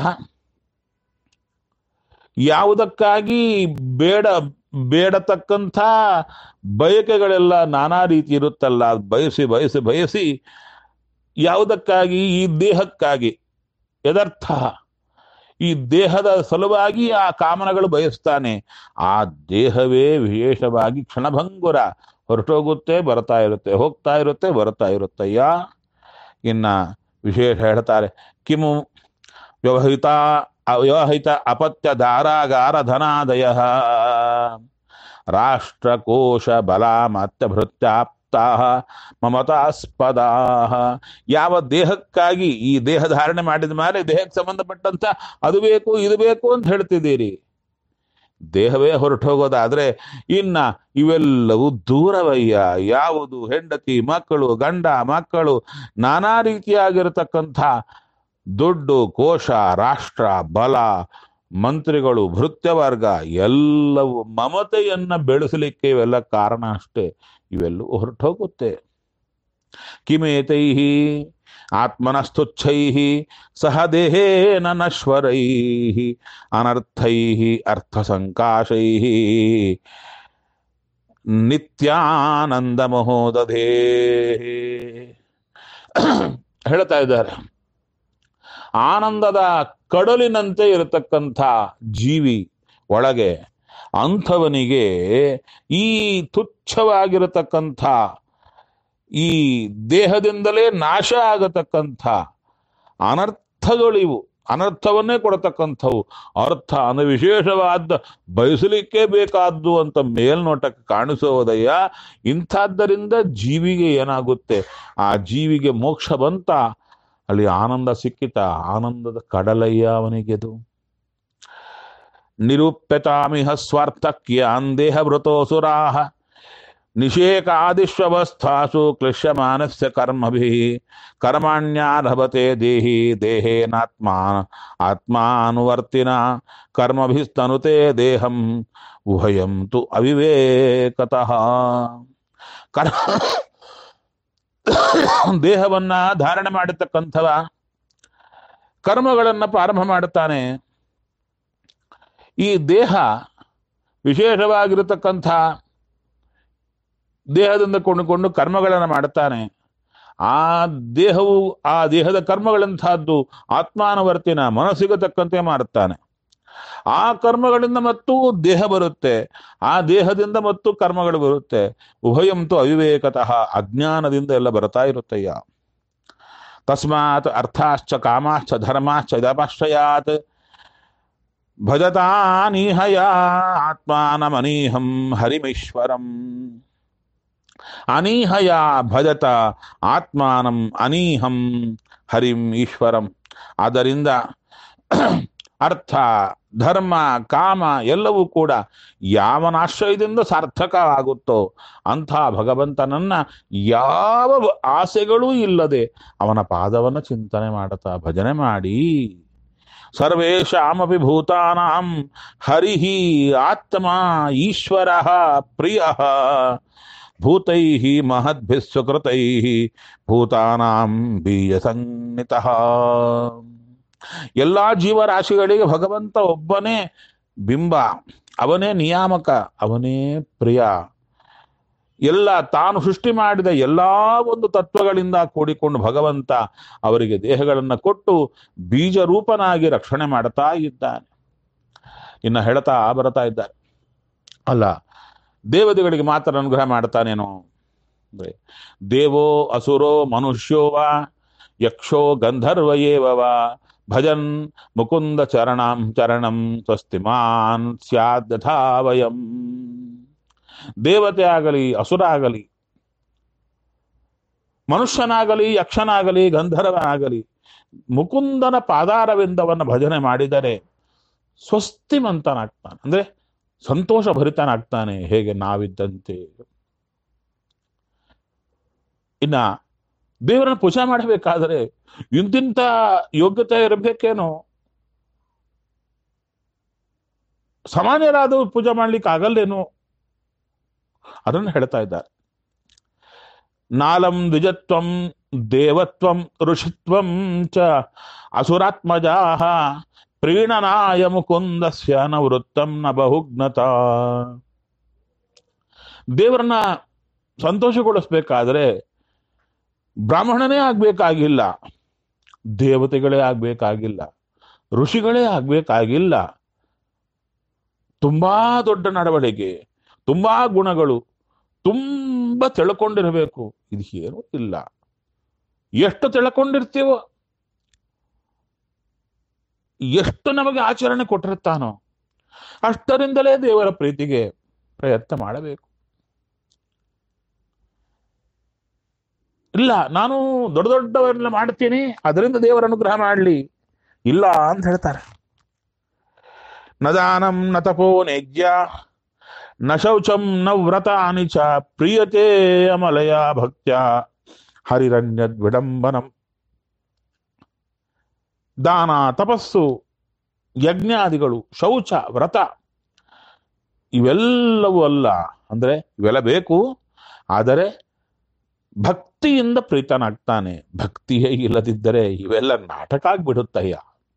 ಯಾವುದಕ್ಕಾಗಿ ಬೇಡ ಬೇಡತಕ್ಕಂಥ ಬಯಕೆಗಳೆಲ್ಲ ನಾನಾ ರೀತಿ ಇರುತ್ತಲ್ಲ ಅದ್ ಬಯಸಿ ಬಯಸಿ ಬಯಸಿ ಯಾವುದಕ್ಕಾಗಿ ಈ ದೇಹಕ್ಕಾಗಿ ಯದರ್ಥ ಈ ದೇಹದ ಸಲುವಾಗಿ ಆ ಕಾಮನಗಳು ಬಯಸ್ತಾನೆ ಆ ದೇಹವೇ ವಿಶೇಷವಾಗಿ ಕ್ಷಣಭಂಗುರ ಹೊರಟೋಗುತ್ತೆ ಬರ್ತಾ ಇರುತ್ತೆ ಹೋಗ್ತಾ ಇರುತ್ತೆ ಬರ್ತಾ ಇರುತ್ತಯ್ಯ ಇನ್ನ ವಿಶೇಷ ಹೇಳ್ತಾರೆ ಕಿಮು ವ್ಯವಹಿತ ಅವ್ಯವಹಿತ ಅಪತ್ಯ ಧಾರಾಗಾರ ಧನಾದಯ ರಾಷ್ಟ್ರಕೋಶ ಬಲ ಮತ್ಯಭೃತ್ಯ ಮಮತಾ ಮಮತಾಸ್ಪದಾ ಯಾವ ದೇಹಕ್ಕಾಗಿ ಈ ದೇಹ ಧಾರಣೆ ಮಾಡಿದ ಮೇಲೆ ದೇಹಕ್ಕೆ ಸಂಬಂಧಪಟ್ಟಂತ ಅದು ಬೇಕು ಇದು ಬೇಕು ಅಂತ ಹೇಳ್ತಿದ್ದೀರಿ ದೇಹವೇ ಹೊರಟು ಹೋಗೋದಾದ್ರೆ ಇನ್ನ ಇವೆಲ್ಲವೂ ದೂರವಯ್ಯ ಯಾವುದು ಹೆಂಡತಿ ಮಕ್ಕಳು ಗಂಡ ಮಕ್ಕಳು ನಾನಾ ರೀತಿಯಾಗಿರತಕ್ಕಂಥ ದುಡ್ಡು ಕೋಶ ರಾಷ್ಟ್ರ ಬಲ ಮಂತ್ರಿಗಳು ಭೃತ್ಯವರ್ಗ ಎಲ್ಲವೂ ಮಮತೆಯನ್ನ ಬೆಳೆಸಲಿಕ್ಕೆ ಇವೆಲ್ಲ ಕಾರಣ ಅಷ್ಟೇ ಇವೆಲ್ಲವೂ ಹೊರಟೋಗುತ್ತೆ ಕಿಮೇತೈ ಆತ್ಮನಸ್ತುಚ್ಛೈ ಸಹ ದೇಹೇನ ನಶ್ವರೈ ಅನರ್ಥೈ ಅರ್ಥಸಂಕಾಶೈ ನಿತ್ಯಾನಂದ ಮಹೋದಧೇ ಹೇಳ್ತಾ ಇದ್ದಾರೆ ಆನಂದದ ಕಡಲಿನಂತೆ ಇರತಕ್ಕಂಥ ಜೀವಿ ಒಳಗೆ ಅಂಥವನಿಗೆ ಈ ತುಚ್ಛವಾಗಿರತಕ್ಕಂಥ ಈ ದೇಹದಿಂದಲೇ ನಾಶ ಆಗತಕ್ಕಂಥ ಅನರ್ಥಗಳಿವು ಅನರ್ಥವನ್ನೇ ಕೊಡತಕ್ಕಂಥವು ಅರ್ಥ ಅಂದ್ರೆ ವಿಶೇಷವಾದ ಬಯಸಲಿಕ್ಕೆ ಬೇಕಾದ್ದು ಅಂತ ಮೇಲ್ನೋಟಕ್ಕೆ ಕಾಣಿಸೋದಯ್ಯ ಇಂಥದ್ದರಿಂದ ಜೀವಿಗೆ ಏನಾಗುತ್ತೆ ಆ ಜೀವಿಗೆ ಮೋಕ್ಷ ಬಂತ ಅಲ್ಲಿ ಆನಂದ ಸಿಕ್ಕಿತ ಆನಂದದ ಕಡಲಯ್ಯ ಅವನಿಗೆದು ನಿರೂಪ್ಯತಾಮಿಹ ಸ್ವಾರ್ಥಕ್ಯಾನ್ ದೇಹ ವೃತೋಸುರಾಹ ನಿಷೇಕಾದಿಶ್ವವಸ್ಥಾಸು ಕ್ಲಿಶ್ಯಮಾನಸ್ಯ ಕರ್ಮಭಿಃ ಕರ್ಮಾಣ್ಯಾರಭತೆ ದೇಹಿ ದೇಹೇನಾತ್ಮಾ ಆತ್ಮಾನುವರ್ತಿನ ಕರ್ಮಭಿಸ್ತನುತೆ ದೇಹಂ ಉಭಯಂ ತು ಅವಿವೇಕತಃ ಕರ್ಮ ದೇಹವನ್ನ ಧಾರಣೆ ಮಾಡತಕ್ಕಂಥವ ಕರ್ಮಗಳನ್ನ ಪ್ರಾರಂಭ ಮಾಡುತ್ತಾನೆ ಈ ದೇಹ ವಿಶೇಷವಾಗಿರತಕ್ಕಂಥ ದೇಹದಿಂದ ಕೊಂಡುಕೊಂಡು ಕರ್ಮಗಳನ್ನು ಮಾಡುತ್ತಾನೆ ಆ ದೇಹವು ಆ ದೇಹದ ಕರ್ಮಗಳಂತಹದ್ದು ಆತ್ಮಾನುವರ್ತಿನ ಮನಸ್ಸಿಗೆ ತಕ್ಕಂತೆ ಮಾಡುತ್ತಾನೆ ಆ ಕರ್ಮಗಳಿಂದ ಮತ್ತು ದೇಹ ಬರುತ್ತೆ ಆ ದೇಹದಿಂದ ಮತ್ತು ಕರ್ಮಗಳು ಬರುತ್ತೆ ಉಭಯಂತು ಅವಿವೇಕತಃ ಅಜ್ಞಾನದಿಂದ ಎಲ್ಲ ಬರ್ತಾ ಇರುತ್ತಯ್ಯ ತಸ್ಮಾತ್ ಅರ್ಥಾಶ್ಚ ಕಾಮಾಶ್ಚ ಧರ್ಮಾಶ್ಚ ಇದಪಾಶ್ರಯಾತ್ ಭಜತಾನೀಹಯ ಆತ್ಮಾನಮನೀಹಂ ಹರಿಮೀಶ್ವರಂ ಅನೀಹಯ ಭಜತ ಆತ್ಮಾನಂ ಅನೀಹಂ ಹರಿಂ ಈಶ್ವರಂ ಆದ್ದರಿಂದ ಅರ್ಥ ಧರ್ಮ ಕಾಮ ಎಲ್ಲವೂ ಕೂಡ ಯಾವನಾಶ್ರಯದಿಂದ ಸಾರ್ಥಕವಾಗುತ್ತೋ ಅಂಥ ಭಗವಂತನನ್ನ ಯಾವ ಆಸೆಗಳೂ ಇಲ್ಲದೆ ಅವನ ಪಾದವನ್ನು ಚಿಂತನೆ ಮಾಡುತ್ತಾ ಭಜನೆ ಮಾಡಿ ಸರ್ವೇಷಾಮಪಿ ಭೂತಾನಾಂ ಹರಿಃ ಆತ್ಮ ಈಶ್ವರ ಪ್ರಿಯ ಭೂತೈ ಮಹದ್ಭಿಃ ಸುಕೃತೈ ಭೂತಾನಾಂ ಬೀಜಸಂಹಿತಃ ಎಲ್ಲಾ ಜೀವರಾಶಿಗಳಿಗೆ ಭಗವಂತ ಒಬ್ಬನೇ ಬಿಂಬ ಅವನೇ ನಿಯಾಮಕ ಅವನೇ ಪ್ರಿಯ ಎಲ್ಲ ತಾನು ಸೃಷ್ಟಿ ಮಾಡಿದ ಎಲ್ಲಾ ಒಂದು ತತ್ವಗಳಿಂದ ಕೂಡಿಕೊಂಡು ಭಗವಂತ ಅವರಿಗೆ ದೇಹಗಳನ್ನು ಕೊಟ್ಟು ಬೀಜ ರೂಪನಾಗಿ ರಕ್ಷಣೆ ಮಾಡ್ತಾ ಇದ್ದಾನೆ ಇನ್ನು ಹೇಳ್ತಾ ಬರ್ತಾ ಇದ್ದಾರೆ ಅಲ್ಲ ದೇವತೆಗಳಿಗೆ ಮಾತ್ರ ಅನುಗ್ರಹ ಮಾಡ್ತಾನೇನೋ ಅಂದ್ರೆ ದೇವೋ ಅಸುರೋ ಮನುಷ್ಯೋ ವಾ ಯಕ್ಷೋ ಗಂಧರ್ವ ಏವವ ಭಜನ್ ಮುಕುಂದ ಚರಣಂ ಚರಣಂ ಸ್ವಸ್ತಿಮಾನ್ ಸ್ಯಾದ್ ಯಥಾ ವಯಂ ದೇವತೆ ಆಗಲಿ ಅಸುರ ಆಗಲಿ ಮನುಷ್ಯನಾಗಲಿ ಯಕ್ಷನಾಗಲಿ ಗಂಧರ್ವನಾಗಲಿ ಮುಕುಂದನ ಪಾದಾರವಿಂದವನ್ನು ಭಜನೆ ಮಾಡಿದರೆ ಸ್ವಸ್ತಿಮಂತನಾಗ್ತಾನೆ ಅಂದ್ರೆ ಸಂತೋಷ ಭರಿತನಾಗ್ತಾನೆ ಹೇಗೆ ನಾವಿದ್ದಂತೆ ಇನ್ನ ದೇವರನ್ನ ಪೂಜೆ ಮಾಡಬೇಕಾದರೆ ಇಂತಿಂತ ಯೋಗ್ಯತೆ ಇರಬೇಕೇನೋ ಸಾಮಾನ್ಯರಾದವರು ಪೂಜೆ ಮಾಡ್ಲಿಕ್ಕೆ ಆಗಲ್ಲೇನೋ ಅದನ್ನು ಹೇಳ್ತಾ ಇದ್ದಾರೆ ನಾಲಂ ದ್ವಿಜತ್ವಂ ದೇವತ್ವಂ ಋಷಿತ್ವಂ ಚ ಅಸುರಾತ್ಮಜಾಹ ಪ್ರೀಣನಾಯ ಮುಕುಂದಸ್ಯ ನ ವೃತ್ತಂ ನ ಬಹುಜ್ಞತ ದೇವರನ್ನ ಸಂತೋಷಗೊಳಿಸ್ಬೇಕಾದ್ರೆ ಬ್ರಾಹ್ಮಣನೇ ಆಗ್ಬೇಕಾಗಿಲ್ಲ ದೇವತೆಗಳೇ ಆಗ್ಬೇಕಾಗಿಲ್ಲ ಋಷಿಗಳೇ ಆಗ್ಬೇಕಾಗಿಲ್ಲ ತುಂಬಾ ದೊಡ್ಡ ನಡವಳಿಕೆ ತುಂಬಾ ಗುಣಗಳು ತುಂಬ ತಿಳ್ಕೊಂಡಿರಬೇಕು ಇದು ಏನೂ ಇಲ್ಲ ಎಷ್ಟು ತಿಳ್ಕೊಂಡಿರ್ತೀವೋ ಎಷ್ಟು ನಮಗೆ ಆಚರಣೆ ಕೊಟ್ಟಿರ್ತಾನೋ ಅಷ್ಟರಿಂದಲೇ ದೇವರ ಪ್ರೀತಿಗೆ ಪ್ರಯತ್ನ ಮಾಡಬೇಕು ಇಲ್ಲ ನಾನು ದೊಡ್ಡ ದೊಡ್ಡವರೆಲ್ಲ ಮಾಡ್ತೀನಿ ಅದರಿಂದ ದೇವರ ಅನುಗ್ರಹ ಮಾಡಲಿ ಇಲ್ಲ ಅಂತ ಹೇಳ್ತಾರೆ ನ ದಾನಂ ನ ತಪೋ ನೇಜ್ಯ ನ ಶೌಚಂ ನ ವ್ರತಾನಿ ಚ ಪ್ರಿಯತೆ ಅಮಲಯ ಭಕ್ತ್ಯ ಹರಿರನ್ಯದ್ ವಿಡಂಬನಂ ದಾನ ತಪಸ್ಸು ಯಜ್ಞಾದಿಗಳು ಶೌಚ ವ್ರತ ಇವೆಲ್ಲವೂ ಅಲ್ಲ ಅಂದ್ರೆ ಇವೆಲ್ಲ ಬೇಕು ಆದರೆ ಭಕ್ತಿಯಿಂದ ಪ್ರೀತನಾಗ್ತಾನೆ ಭಕ್ತಿಯೇ ಇಲ್ಲದಿದ್ದರೆ ಇವೆಲ್ಲ ನಾಟಕ ಆಗ್ಬಿಡುತ್ತಯ್ಯ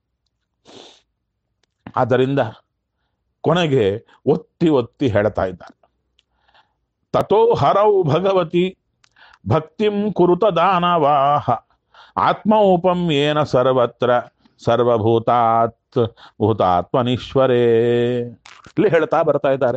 ಆದ್ದರಿಂದ ಕೊನೆಗೆ ಒತ್ತಿ ಒತ್ತಿ ಹೇಳ್ತಾ ಇದ್ದಾರೆ ತಥೋ ಹರೌ ಭಗವತಿ ಭಕ್ತಿಂ ಕುರುತ ದಾನವಾಹ ಆತ್ಮೋಪಂ ಏನ ಸರ್ವತ್ರ ಸರ್ವಭೂತಾತ್ ಭೂತಾತ್ಮನೀಶ್ವರೇ ಇಲ್ಲಿ ಹೇಳ್ತಾ ಬರ್ತಾ ಇದ್ದಾರೆ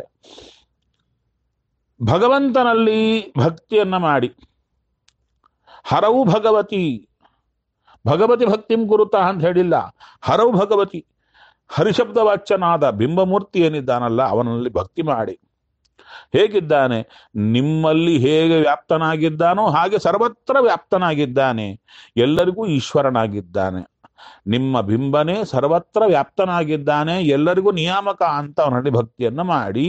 ಭಗವಂತನಲ್ಲಿ ಭಕ್ತಿಯನ್ನ ಮಾಡಿ ಹರವು ಭಗವತಿ ಭಗವತಿ ಭಕ್ತಿಂ ಕುರುತ ಅಂತ ಹೇಳಿಲ್ಲ ಹರವು ಭಗವತಿ ಹರಿಶಬ್ದ ವಾಚ್ಯನಾದ ಬಿಂಬಮೂರ್ತಿ ಏನಿದ್ದಾನಲ್ಲ ಅವನಲ್ಲಿ ಭಕ್ತಿ ಮಾಡಿ ಹೇಗಿದ್ದಾನೆ ನಿಮ್ಮಲ್ಲಿ ಹೇಗೆ ವ್ಯಾಪ್ತನಾಗಿದ್ದಾನೋ ಹಾಗೆ ಸರ್ವತ್ರ ವ್ಯಾಪ್ತನಾಗಿದ್ದಾನೆ ಎಲ್ಲರಿಗೂ ಈಶ್ವರನಾಗಿದ್ದಾನೆ ನಿಮ್ಮ ಬಿಂಬನೇ ಸರ್ವತ್ರ ವ್ಯಾಪ್ತನಾಗಿದ್ದಾನೆ ಎಲ್ಲರಿಗೂ ನಿಯಾಮಕ ಅಂತ ಅವನಲ್ಲಿ ಭಕ್ತಿಯನ್ನ ಮಾಡಿ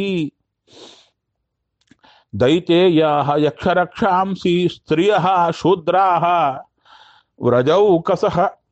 ದೈತೇಯ ಯಕ್ಷರಕ್ಷಾಂಸಿ ಸ್ತ್ರೀಯ ಶೂದ್ರಾ ವ್ರಜೌಕಸಃ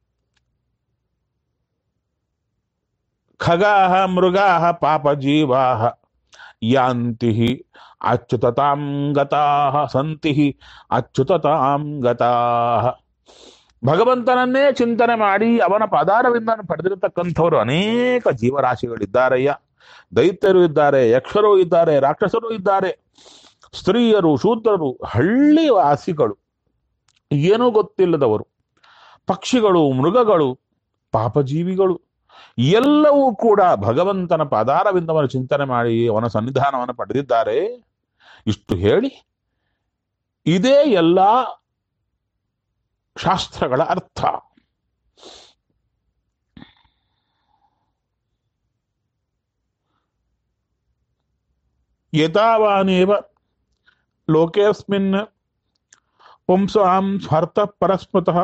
ಖಗಾ ಮೃಗಾ ಪಾಪಜೀವಾ ಯಾಂತಿ ಅಚ್ಯುತತಾಂ ಗತಾ ಸಂತಿ ಅಚ್ಯುತತಾಂ ಗತಾ ಭಗವಂತನನ್ನೇ ಚಿಂತನೆ ಮಾಡಿ ಅವನ ಪದಾರವಿಂದ ಪಡೆದಿರತಕ್ಕಂಥವರು ಅನೇಕ ಜೀವರಾಶಿಗಳಿದ್ದಾರಯ್ಯ ದೈತ್ಯರು ಇದ್ದಾರೆ ಯಕ್ಷರು ಇದ್ದಾರೆ ರಾಕ್ಷಸರು ಇದ್ದಾರೆ ಸ್ತ್ರೀಯರು ಶೂದ್ರರು ಹಳ್ಳಿ ವಾಸಿಗಳು ಏನೂ ಗೊತ್ತಿಲ್ಲದವರು ಪಕ್ಷಿಗಳು ಮೃಗಗಳು ಪಾಪಜೀವಿಗಳು ಎಲ್ಲವೂ ಕೂಡ ಭಗವಂತನ ಪದಾರವಿಂದವನ್ನು ಚಿಂತನೆ ಮಾಡಿ ಅವನ ಸನ್ನಿಧಾನವನ್ನು ಪಡೆದಿದ್ದಾರೆ ಇಷ್ಟು ಹೇಳಿ ಇದೇ ಎಲ್ಲ ಶಾಸ್ತ್ರಗಳ ಅರ್ಥ ಯಥಾವಾನೇವ ಲೋಕೇಸ್ಮಿನ್ ಪುಂಸಾಂ ಸ್ವಾರ್ಥ ಪರಸ್ಮತಃ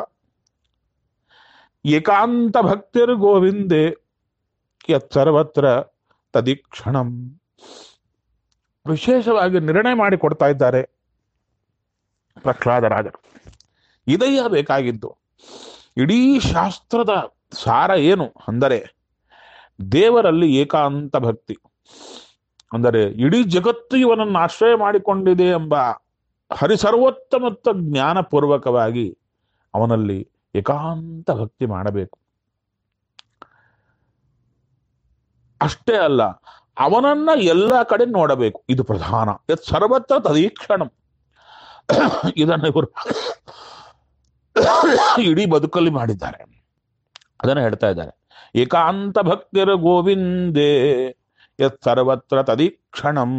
ಏಕಾಂತ ಭಕ್ತಿರ್ ಗೋವಿಂದೆ ಯತ್ ಸರ್ವತ್ರ ತದೀಕ್ಷಣಂ ವಿಶೇಷವಾಗಿ ನಿರ್ಣಯ ಮಾಡಿ ಕೊಡ್ತಾ ಇದ್ದಾರೆ ಪ್ರಹ್ಲಾದರಾಜರು ಇದೆಯೇ ಬೇಕಾಗಿದ್ದು ಇಡೀ ಶಾಸ್ತ್ರದ ಸಾರ ಏನು ಅಂದರೆ ದೇವರಲ್ಲಿ ಏಕಾಂತ ಭಕ್ತಿ ಅಂದರೆ ಇಡೀ ಜಗತ್ತು ಇವನನ್ನು ಆಶ್ರಯ ಮಾಡಿಕೊಂಡಿದೆ ಎಂಬ ಹರಿಸರ್ವೋತ್ತಮತ್ವ ಜ್ಞಾನಪೂರ್ವಕವಾಗಿ ಅವನಲ್ಲಿ ಏಕಾಂತ ಭಕ್ತಿ ಮಾಡಬೇಕು ಅಷ್ಟೇ ಅಲ್ಲ ಅವನನ್ನ ಎಲ್ಲ ಕಡೆ ನೋಡಬೇಕು ಇದು ಪ್ರಧಾನ ಇದು ಸರ್ವತ್ರ ತದೀಕ್ಷಣಂ ಇದನ್ನು ಇವರು ಇಡೀ ಬದುಕಲ್ಲಿ ಮಾಡಿದ್ದಾರೆ ಅದನ್ನು ಹೇಳ್ತಾ ಇದ್ದಾರೆ ಏಕಾಂತ ಭಕ್ತಿರ ಗೋವಿಂದೇ ಯತ್ ಸರ್ವತ್ರ ತದೀಕ್ಷಣಂ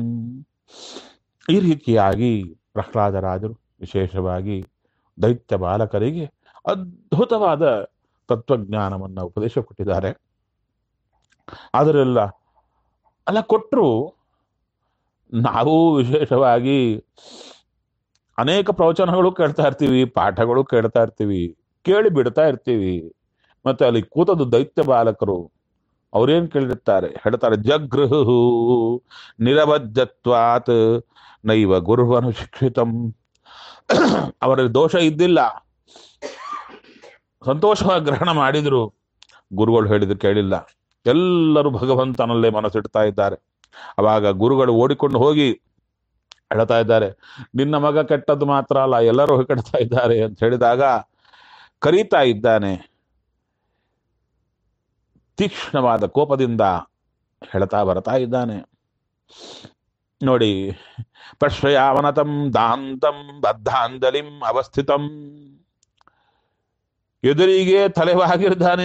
ಈ ರೀತಿಯಾಗಿ ಪ್ರಹ್ಲಾದರಾಜರು ವಿಶೇಷವಾಗಿ ದೈತ್ಯ ಬಾಲಕರಿಗೆ ಅದ್ಭುತವಾದ ತತ್ವಜ್ಞಾನವನ್ನು ಉಪದೇಶ ಕೊಟ್ಟಿದ್ದಾರೆ ಅದರೆಲ್ಲ ಅಲ್ಲ ಕೊಟ್ಟರು ನಾವು ವಿಶೇಷವಾಗಿ ಅನೇಕ ಪ್ರವಚನಗಳು ಕೇಳ್ತಾ ಇರ್ತೀವಿ ಪಾಠಗಳು ಕೇಳ್ತಾ ಇರ್ತೀವಿ ಕೇಳಿ ಬಿಡ್ತಾ ಇರ್ತೀವಿ ಮತ್ತೆ ಅಲ್ಲಿ ಕೂತದ್ದು ದೈತ್ಯ ಬಾಲಕರು ಅವ್ರೇನ್ ಕೇಳಿರ್ತಾರೆ ಹೇಳ್ತಾರೆ ಜಗೃಹು ನಿರವಜ್ಜತ್ವಾತ್ ನೈವ ಗುರುವನು ಶಿಕ್ಷಿತಂ ಅವರಲ್ಲಿ ದೋಷ ಇದ್ದಿಲ್ಲ ಸಂತೋಷವಾಗಿ ಗ್ರಹಣ ಮಾಡಿದ್ರು ಗುರುಗಳು ಹೇಳಿದ್ರು ಕೇಳಿಲ್ಲ ಎಲ್ಲರೂ ಭಗವಂತನಲ್ಲೇ ಮನಸ್ಸಿಡ್ತಾ ಇದ್ದಾರೆ ಅವಾಗ ಗುರುಗಳು ಓಡಿಕೊಂಡು ಹೋಗಿ ಹೇಳ್ತಾ ಇದ್ದಾರೆ ನಿನ್ನ ಮಗ ಕೆಟ್ಟದ್ದು ಮಾತ್ರ ಅಲ್ಲ ಎಲ್ಲರೂ ಕೆಡ್ತಾ ಇದ್ದಾರೆ ಅಂತ ಹೇಳಿದಾಗ ಕರೀತಾ ಇದ್ದಾನೆ ತೀಕ್ಷ್ಣವಾದ ಕೋಪದಿಂದ ಹೇಳ್ತಾ ಬರ್ತಾ ಇದ್ದಾನೆ ನೋಡಿ ಪಶ್ರಯಾವನತಂ ದಾಂತಂ ಬದ್ಧಾಂಜಲಿಂ ಅವಸ್ಥಿತಂ ಎದುರಿಗೆ ತಲೆವಾಗಿರ್ತಾನೆ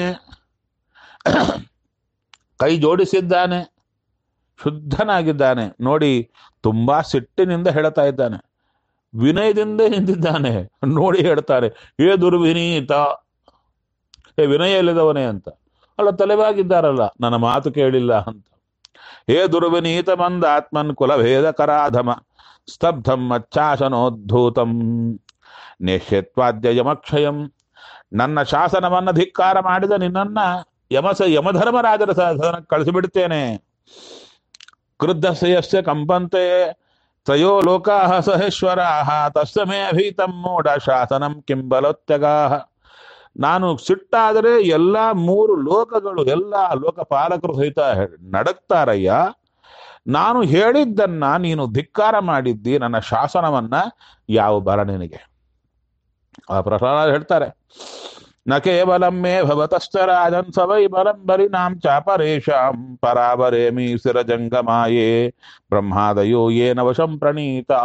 ಕೈ ಜೋಡಿಸಿದ್ದಾನೆ ಶುದ್ಧನಾಗಿದ್ದಾನೆ ನೋಡಿ ತುಂಬಾ ಸಿಟ್ಟಿನಿಂದ ಹೇಳ್ತಾ ಇದ್ದಾನೆ ವಿನಯದಿಂದ ನಿಂತಿದ್ದಾನೆ ನೋಡಿ ಹೇಳ್ತಾರೆ ಏ ದುರ್ವಿನೀತ ಏ ವಿನಯ ಇಲ್ಲದವನೇ ಅಂತ ಅಲ್ಲ ತಲೆವಾಗಿದ್ದಾರಲ್ಲ ನನ್ನ ಮಾತು ಕೇಳಿಲ್ಲ ಅಂತ ಹೇ ದುರ್ವಿನೀತ ಮಂದ ಆತ್ಮನ್ ಕುಲಭೇದ ಕರಾಧಮ ಸ್ತಬ್ಧಂ ಮಚ್ಚಾಶನೋದ್ಧೂತಂ ನೇಷ್ಯತ್ವಾದ್ಯ ಯಮಕ್ಷಯಂ ನನ್ನ ಶಾಸನವನ್ನು ಧಿಕ್ಕಾರ ಮಾಡಿದ ನಿನ್ನನ್ನ ಯಮಸ ಯಮಧರ್ಮರಾಜರ ಸದನಕ್ಕೆ ಕಳಿಸಿಬಿಡ್ತೇನೆ ಕ್ರುದ್ಧಸ್ಯ ಕಂಪಂತೆ ತ್ರಯೋ ಲೋಕಾ ಸಹೇಶ್ವರಾ ತಸ್ಯ ಮೇ ಅಭೀತಂ ಮೂಢ ಶಾಸನಂ ಕಿಂಬಲೋತ್ಯಗಾ ನಾನು ಸಿಟ್ಟಾದರೆ ಎಲ್ಲ ಮೂರು ಲೋಕಗಳು ಎಲ್ಲ ಲೋಕಪಾಲಕರು ಸಹಿತ ನಡಕ್ತಾರಯ್ಯ ನಾನು ಹೇಳಿದ್ದನ್ನ ನೀನು ಧಿಕ್ಕಾರ ಮಾಡಿದ್ದಿ ನನ್ನ ಶಾಸನವನ್ನ ಯಾವ ಬರ ನಿನಗೆ ಆ ಪ್ರಹ್ಲಾದ ಹೇಳ್ತಾರೆ ನ ಕೇವಲಂ ಮೇ ಭವತಶ್ಚ ರಾಜನ್ ಸವೈ ಬಲಂ ಬಲಿನಾಂ ಚಾಪರೇಶಾಂ ಪರಾವರೇಮಿ ಸಿರಜಂಗಮಾಯೇ ಬ್ರಹ್ಮಾದಯೋ ಯೇನ ವಶಂ ಪ್ರಣೀತಾ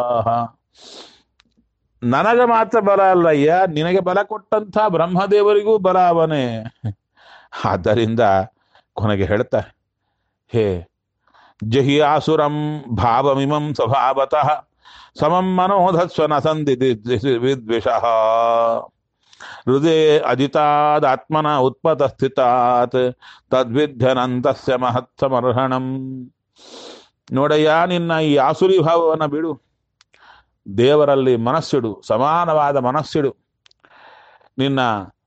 ನನಗೆ ಮಾತ್ರ ಬಲ ಅಲ್ಲಯ್ಯ ನಿನಗೆ ಬಲ ಕೊಟ್ಟಂಥ ಬ್ರಹ್ಮದೇವರಿಗೂ ಬಲ ಅವನೇ ಆದ್ದರಿಂದ ಕೊನೆಗೆ ಹೇಳ್ತಾರೆ ಹೇ ಜಹಿ ಆಸುರಂ ಭಾವಮಿಮಂ ಸ್ವಭಾವತಃ ಸಮಂ ಮನೋಧಸ್ವನ ಸಂಧಿ ವಿದ್ವಿಷಃ ಹೃದಯ ಅಜಿತಾದಾತ್ಮನ ಉತ್ಪತ ಸ್ಥಿತಾತ್ ತದ್ವಿಧ್ಯನಂತಸ್ಯ ಮಹತ್ಸಮರ್ಹಣಂ ನೋಡಯ್ಯ ನಿನ್ನ ಈ ಆಸುರಿ ಭಾವವನ್ನು ಬಿಡು ದೇವರಲ್ಲಿ ಮನಸ್ಸಿಡು ಸಮಾನವಾದ ಮನಸ್ಸಿಡು ನಿನ್ನ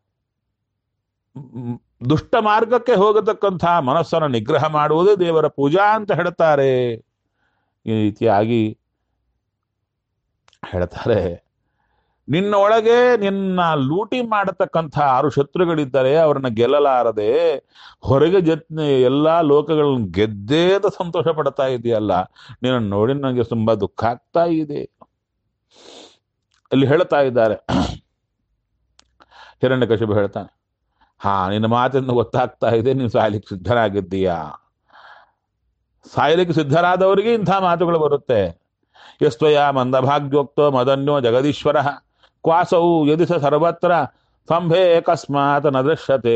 ಮ್, ದುಷ್ಟ ಮಾರ್ಗಕ್ಕೆ ಹೋಗತಕ್ಕಂಥ ಮನಸ್ಸನ್ನು ನಿಗ್ರಹ ಮಾಡುವುದೇ ದೇವರ ಪೂಜಾ ಅಂತ ಹೇಳ್ತಾರೆ ಈ ರೀತಿಯಾಗಿ ಹೇಳ್ತಾರೆ ನಿನ್ನ ಒಳಗೆ ನಿನ್ನ ಲೂಟಿ ಮಾಡತಕ್ಕಂಥ ಆರು ಶತ್ರುಗಳಿದ್ದಾರೆ ಅವರನ್ನ ಗೆಲ್ಲಲಾರದೆ ಹೊರಗೆ ಜತ್ ಎಲ್ಲಾ ಲೋಕಗಳನ್ನ ಗೆದ್ದೇ ಅಂತ ಸಂತೋಷ ಪಡ್ತಾ ಇದೆಯಲ್ಲ ನಿನ್ನ ನೋಡಿ ನನಗೆ ತುಂಬಾ ದುಃಖ ಆಗ್ತಾ ಇದೆ ಅಲ್ಲಿ ಹೇಳ್ತಾ ಇದ್ದಾರೆ ಹಿರಣ್ಯಕಶಿಪು ಹೇಳ್ತಾನೆ ಹಾ ನಿನ್ನ ಮಾತಿಂದ ಗೊತ್ತಾಗ್ತಾ ಇದೆ ನೀನು ಸಾಯ್ಲಿಕ್ಕೆ ಸಿದ್ಧನಾಗಿದ್ದೀಯಾ ಸಾಯ್ಲಿಕ್ಕೆ ಸಿದ್ಧರಾದವರಿಗೆ ಇಂಥ ಮಾತುಗಳು ಬರುತ್ತೆ ಯಸ್ತ್ವಯ ಮಂದಭಾಗ್ಯೋಕ್ತೋ ಮದನ್ಯೋ ಜಗದೀಶ್ವರ ಕ್ವಾಸೌ ಯದಿ ಸ ಸರ್ವತ್ರ ಸಂಭೇ ಕಸ್ಮಾತ್ ನ ದೃಶ್ಯತೆ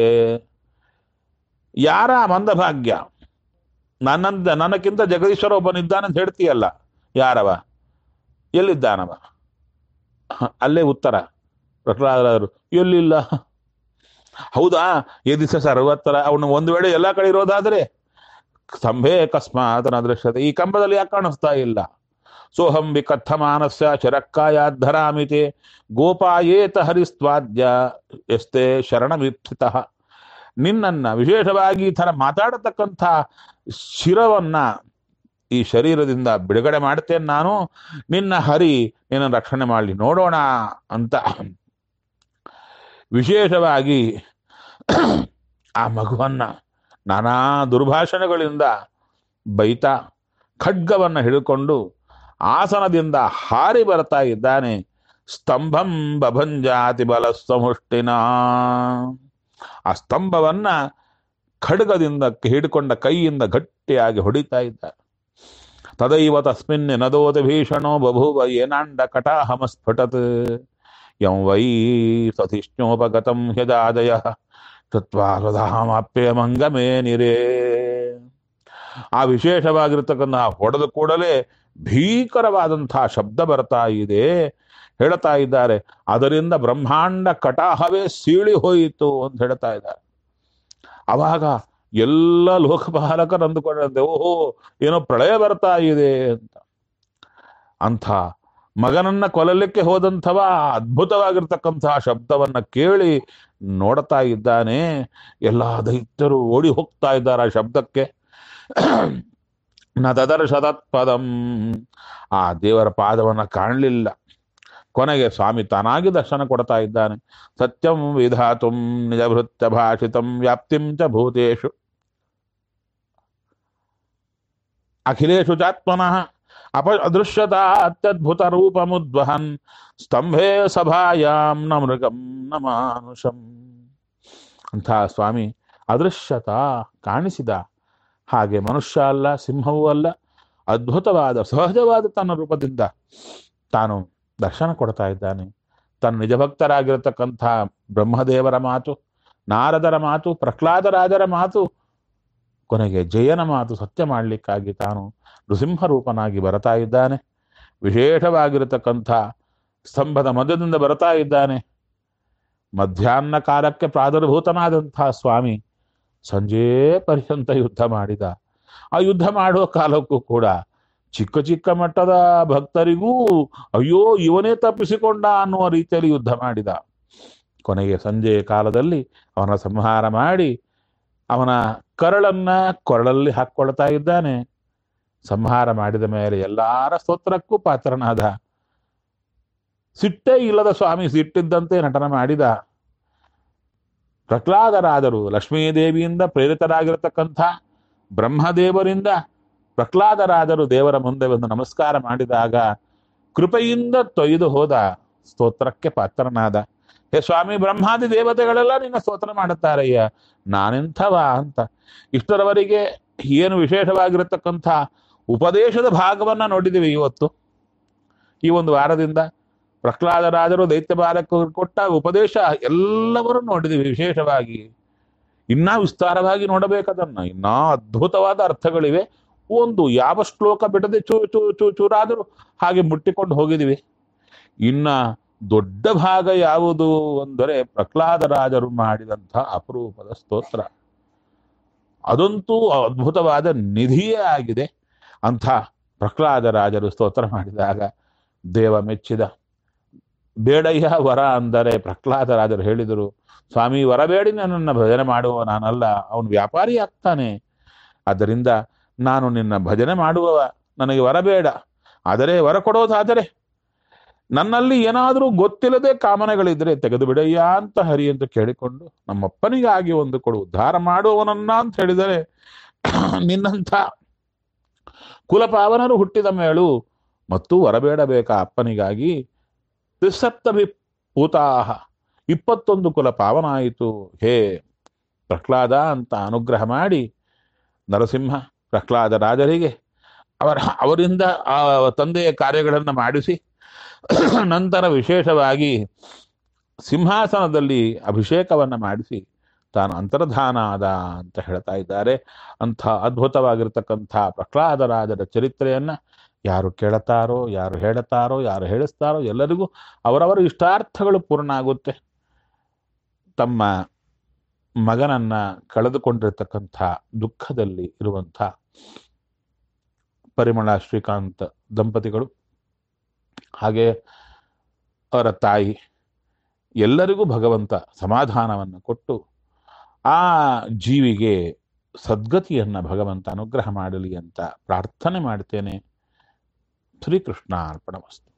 ಯಾರ ಮಂದಭಾಗ್ಯ ನನ್ನಂದ ನನಕ್ಕಿಂತ ಜಗದೀಶ್ವರ ಒಬ್ಬನಿದ್ದಾನೆ ಅಂತ ಹೇಳ್ತೀಯಲ್ಲ ಯಾರವ ಎಲ್ಲಿದ್ದಾನವ ಹ, ಅಲ್ಲೇ ಉತ್ತರ ಪ್ರಹ್ಲಾದರು ಎಲ್ಲಿಲ್ಲ ಹೌದಾ ಯದಿಸ ಸರ್ವತ್ರ ಅವನು ಒಂದು ವೇಳೆ ಎಲ್ಲ ಕಡೆ ಇರೋದಾದ್ರೆ ಸ್ತಂಭೆ ಅಕಸ್ಮಾತ್ ನ ದೃಶ್ಯತೆ ಈ ಕಂಬದಲ್ಲಿ ಯಾಕೆ ಕಾಣಿಸ್ತಾ ಇಲ್ಲ ಸೋಹಂ ವಿಕಥಮಾನಸ್ಯ ಶರಕ್ಕಾಯಾಧರಾಮಿತೆ ಗೋಪಾಯೇತ ಹರಿಸ್ವಾದ್ಯ ಎಸ್ತೆ ಶರಣವಿಪ್ಸಿತ ನಿನ್ನನ್ನ ವಿಶೇಷವಾಗಿ ಈ ಥರ ಮಾತಾಡತಕ್ಕಂಥ ಶಿರವನ್ನ ಈ ಶರೀರದಿಂದ ಬಿಡುಗಡೆ ಮಾಡ್ತೇನೆ ನಾನು ನಿನ್ನ ಹರಿ ನಿನ್ನ ರಕ್ಷಣೆ ಮಾಡಲಿ ನೋಡೋಣ ಅಂತ ವಿಶೇಷವಾಗಿ ಆ ಮಗುವನ್ನ ನಾನಾ ದುರ್ಭಾಷಣೆಗಳಿಂದ ಬೈತಾ ಖಡ್ಗವನ್ನ ಹಿಡಿದುಕೊಂಡು ಆಸನದಿಂದ ಹಾರಿ ಬರ್ತಾ ಇದ್ದಾನೆ ಸ್ತಂಭಂ ಬಭಂಜಾತಿ ಬಲ ಸಮುಷ್ಟಿನ ಆ ಸ್ತಂಭವನ್ನ ಖಡ್ಗದಿಂದ ಹಿಡ್ಕೊಂಡ ಕೈಯಿಂದ ಗಟ್ಟಿಯಾಗಿ ಹೊಡಿತಾ ಇದ್ದ ತದೈವ ತಸ್ಮಿನ್ ನದೋತಿ ಭೀಷಣೋ ಬಭೂವ ಏನಾಂಡ ಕಟಾಹಮಸ್ಫುಟತ್ ಯಂ ವೈ ಸತಿಷ್ಣೋಪಗತಂ ಹ್ಯದಾದಯ ತತ್ವಾ ಸ್ವಧಾಮಾಪ್ಯ ಮಂಗಮೇ ನಿರೇ ಆ ವಿಶೇಷವಾಗಿರ್ತಕ್ಕಂಥ ಹೊಡೆದ ಕೂಡಲೇ ಭೀಕರವಾದಂತಹ ಶಬ್ದ ಬರ್ತಾ ಇದೆ ಹೇಳ್ತಾ ಇದ್ದಾರೆ ಅದರಿಂದ ಬ್ರಹ್ಮಾಂಡ ಕಟಾಹವೇ ಸೀಳಿ ಹೋಯಿತು ಅಂತ ಹೇಳ್ತಾ ಇದ್ದಾರೆ ಅವಾಗ ಎಲ್ಲ ಲೋಕಪಾಲಕರು ಅಂದುಕೊಂಡಂತೆ ಓಹೋ ಏನೋ ಪ್ರಳಯ ಬರ್ತಾ ಇದೆ ಅಂತ ಅಂಥ ಮಗನನ್ನ ಕೊಲ್ಲಲಿಕ್ಕೆ ಹೋದಂಥವ ಅದ್ಭುತವಾಗಿರ್ತಕ್ಕಂತಹ ಶಬ್ದವನ್ನ ಕೇಳಿ ನೋಡ್ತಾ ಇದ್ದಾನೆ ಎಲ್ಲ ದೈತ್ಯರು ಓಡಿ ಹೋಗ್ತಾ ಇದ್ದಾರೆ ಆ ಶಬ್ದಕ್ಕೆ ನ ತದರ್ಶತತ್ಪದಂ ಆ ದೇವರ ಪಾದವನ್ನ ಕಾಣಲಿಲ್ಲ ಕೊನೆಗೆ ಸ್ವಾಮಿ ತಾನಾಗಿ ದರ್ಶನ ಕೊಡ್ತಾ ಇದ್ದಾನೆ ಸತ್ಯಂ ವಿಧಾತುಂ ನಿಜಭೃತ್ಯ ಭಾಷಿತಂ ವ್ಯಾಪ್ತಿಂ ಚ ಭೂತೇಶು ಅಖಿಲೇಶು ಚಾತ್ಮನಃ ಅಪ ಅದೃಶ್ಯತ ಅತ್ಯದ್ಭುತ ರೂಪಮುದ್ವಹನ್ ಸ್ತಂಭೆ ಸಭಾಯಾಂ ನ ಮೃಗಂ ನ ಮಾನುಷಂ ಅಂಥ ಸ್ವಾಮಿ ಅದೃಶ್ಯತ ಕಾಣಿಸಿದ ಹಾಗೆ ಮನುಷ್ಯ ಅಲ್ಲ ಸಿಂಹವೂ ಅಲ್ಲ ಅದ್ಭುತವಾದ ಸಹಜವಾದ ತನ್ನ ರೂಪದಿಂದ ತಾನು ದರ್ಶನ ಕೊಡ್ತಾ ಇದ್ದಾನೆ ತನ್ನ ನಿಜಭಕ್ತರಾಗಿರತಕ್ಕಂಥ ಬ್ರಹ್ಮದೇವರ ಮಾತು ನಾರದರ ಮಾತು ಪ್ರಹ್ಲಾದರಾಜರ ಮಾತು ಕೊನೆಗೆ ಜಯನ ಮಾತು ಸತ್ಯ ಮಾಡಲಿಕ್ಕಾಗಿ ತಾನು ನೃಸಿಂಹ ರೂಪನಾಗಿ ಬರ್ತಾ ಇದ್ದಾನೆ ವಿಶೇಷವಾಗಿರತಕ್ಕಂಥ ಸ್ತಂಭದ ಮಧ್ಯದಿಂದ ಬರ್ತಾ ಇದ್ದಾನೆ ಮಧ್ಯಾಹ್ನ ಕಾಲಕ್ಕೆ ಪ್ರಾದುರ್ಭೂತನಾದಂತಹ ಸ್ವಾಮಿ ಸಂಜೆ ಪರ್ಯಂತ ಯುದ್ಧ ಮಾಡಿದ ಆ ಯುದ್ಧ ಮಾಡುವ ಕಾಲಕ್ಕೂ ಕೂಡ ಚಿಕ್ಕ ಚಿಕ್ಕ ಮಟ್ಟದ ಭಕ್ತರಿಗೂ ಅಯ್ಯೋ ಇವನೇ ತಪ್ಪಿಸಿಕೊಂಡ ಅನ್ನುವ ರೀತಿಯಲ್ಲಿ ಯುದ್ಧ ಮಾಡಿದ ಕೊನೆಗೆ ಸಂಜೆಯ ಕಾಲದಲ್ಲಿ ಅವನ ಸಂಹಾರ ಮಾಡಿ ಅವನ ಕರಳನ್ನ ಕೊರಳಲ್ಲಿ ಹಾಕ್ಕೊಳ್ತಾ ಇದ್ದಾನೆ ಸಂಹಾರ ಮಾಡಿದ ಮೇಲೆ ಎಲ್ಲಾರ ಸ್ತೋತ್ರಕ್ಕೂ ಪಾತ್ರನಾದ ಸಿಟ್ಟೇ ಇಲ್ಲದ ಸ್ವಾಮಿ ಸಿಟ್ಟಿದ್ದಂತೆ ನಟನ ಮಾಡಿದ ಪ್ರಹ್ಲಾದರಾದರು ಲಕ್ಷ್ಮೀದೇವಿಯಿಂದ ಪ್ರೇರಿತರಾಗಿರತಕ್ಕಂಥ ಬ್ರಹ್ಮದೇವರಿಂದ ಪ್ರಹ್ಲಾದರಾದರು ದೇವರ ಮುಂದೆ ಒಂದು ನಮಸ್ಕಾರ ಮಾಡಿದಾಗ ಕೃಪೆಯಿಂದ ತೊಯ್ದು ಹೋದ ಸ್ತೋತ್ರಕ್ಕೆ ಪಾತ್ರನಾದ ಹೇ ಸ್ವಾಮಿ ಬ್ರಹ್ಮಾದಿ ದೇವತೆಗಳೆಲ್ಲ ನಿನ್ನ ಸ್ತೋತ್ರ ಮಾಡುತ್ತಾರಯ್ಯ ನಾನೆಂಥವ ಅಂತ ಇಷ್ಟರವರೆಗೆ ಏನು ವಿಶೇಷವಾಗಿರತಕ್ಕಂಥ ಉಪದೇಶದ ಭಾಗವನ್ನ ನೋಡಿದ್ದೀವಿ ಇವತ್ತು ಈ ಒಂದು ವಾರದಿಂದ ಪ್ರಹ್ಲಾದರಾಜರು ದೈತ್ಯ ಬಾಲಕರು ಕೊಟ್ಟ ಉಪದೇಶ ಎಲ್ಲವರೂ ನೋಡಿದ್ದೀವಿ ವಿಶೇಷವಾಗಿ ಇನ್ನ ವಿಸ್ತಾರವಾಗಿ ನೋಡಬೇಕದನ್ನ ಇನ್ನ ಅದ್ಭುತವಾದ ಅರ್ಥಗಳಿವೆ ಒಂದು ಯಾವ ಶ್ಲೋಕ ಬಿಡದೆ ಚೂ ಚೂ ಚೂ ಚೂರಾದರೂ ಹಾಗೆ ಮುಟ್ಟಿಕೊಂಡು ಹೋಗಿದ್ದೀವಿ ಇನ್ನ ದೊಡ್ಡ ಭಾಗ ಯಾವುದು ಅಂದರೆ ಪ್ರಹ್ಲಾದರಾಜರು ಮಾಡಿದಂಥ ಅಪರೂಪದ ಸ್ತೋತ್ರ ಅದಂತೂ ಅದ್ಭುತವಾದ ನಿಧಿಯೇ ಆಗಿದೆ ಅಂಥ ಪ್ರಹ್ಲಾದರಾಜರು ಸ್ತೋತ್ರ ಮಾಡಿದಾಗ ದೇವ ಮೆಚ್ಚಿದ ಬೇಡಯ್ಯ ವರ ಅಂದರೆ ಪ್ರಹ್ಲಾದರಾಜರು ಹೇಳಿದರು ಸ್ವಾಮಿ ವರಬೇಡಿ ನನ್ನನ್ನು ಭಜನೆ ಮಾಡುವ ನಾನಲ್ಲ ಅವನು ವ್ಯಾಪಾರಿ ಆಗ್ತಾನೆ ಆದ್ದರಿಂದ ನಾನು ನಿನ್ನ ಭಜನೆ ಮಾಡುವವ ನನಗೆ ವರ ಬೇಡ ಆದರೆ ವರ ಕೊಡೋದಾದರೆ ನನ್ನಲ್ಲಿ ಏನಾದರೂ ಗೊತ್ತಿಲ್ಲದೆ ಕಾಮನೆಗಳಿದ್ರೆ ತೆಗೆದು ಬಿಡಯ್ಯ ಅಂತ ಹರಿ ಅಂತ ಕೇಳಿಕೊಂಡು ನಮ್ಮಪ್ಪನಿಗಾಗಿ ಒಂದು ಕೊಡು ಉದ್ಧಾರ ಮಾಡುವವನನ್ನ ಅಂತ ಹೇಳಿದರೆ ನಿನ್ನಂಥ ಕುಲಪಾವನರು ಹುಟ್ಟಿದ ಮೇಳು ಮತ್ತು ವರಬೇಡಬೇಕಾ ಅಪ್ಪನಿಗಾಗಿ ತ್ರಿಸಪ್ತಭಿ ಪೂತಾಹ ಇಪ್ಪತ್ತೊಂದು ಕುಲ ಪಾವನಾಯಿತು ಹೇ ಪ್ರಹ್ಲಾದ ಅಂತ ಅನುಗ್ರಹ ಮಾಡಿ ನರಸಿಂಹ ಪ್ರಹ್ಲಾದ ರಾಜರಿಗೆ ಅವರ ಅವರಿಂದ ಆ ತಂದೆಯ ಕಾರ್ಯಗಳನ್ನು ಮಾಡಿಸಿ ನಂತರ ವಿಶೇಷವಾಗಿ ಸಿಂಹಾಸನದಲ್ಲಿ ಅಭಿಷೇಕವನ್ನ ಮಾಡಿಸಿ ತಾನು ಅಂತರ್ಧಾನ ಆದ ಅಂತ ಹೇಳ್ತಾ ಇದ್ದಾರೆ ಅಂಥ ಅದ್ಭುತವಾಗಿರ್ತಕ್ಕಂಥ ಪ್ರಹ್ಲಾದರಾಜರ ಚರಿತ್ರೆಯನ್ನ ಯಾರು ಕೇಳುತ್ತಾರೋ ಯಾರು ಹೇಳುತ್ತಾರೋ ಯಾರು ಹೇಳಿಸ್ತಾರೋ ಎಲ್ಲರಿಗೂ ಅವರವರ ಇಷ್ಟಾರ್ಥಗಳು ಪೂರ್ಣ ಆಗುತ್ತೆ ತಮ್ಮ ಮಗನನ್ನ ಕಳೆದುಕೊಂಡಿರ್ತಕ್ಕಂಥ ದುಃಖದಲ್ಲಿ ಇರುವಂಥ ಪರಿಮಳ ಶ್ರೀಕಾಂತ್ ದಂಪತಿಗಳು ಹಾಗೆ ಅವರ ತಾಯಿ ಎಲ್ಲರಿಗೂ ಭಗವಂತ ಸಮಾಧಾನವನ್ನು ಕೊಟ್ಟು ಆ ಜೀವಿಗೆ ಸದ್ಗತಿಯನ್ನ ಭಗವಂತ ಅನುಗ್ರಹ ಮಾಡಲಿ ಅಂತ ಪ್ರಾರ್ಥನೆ ಮಾಡ್ತೇನೆ ಶ್ರೀಕೃಷ್ಣ ಅರ್ಪಣಮಸ್ತು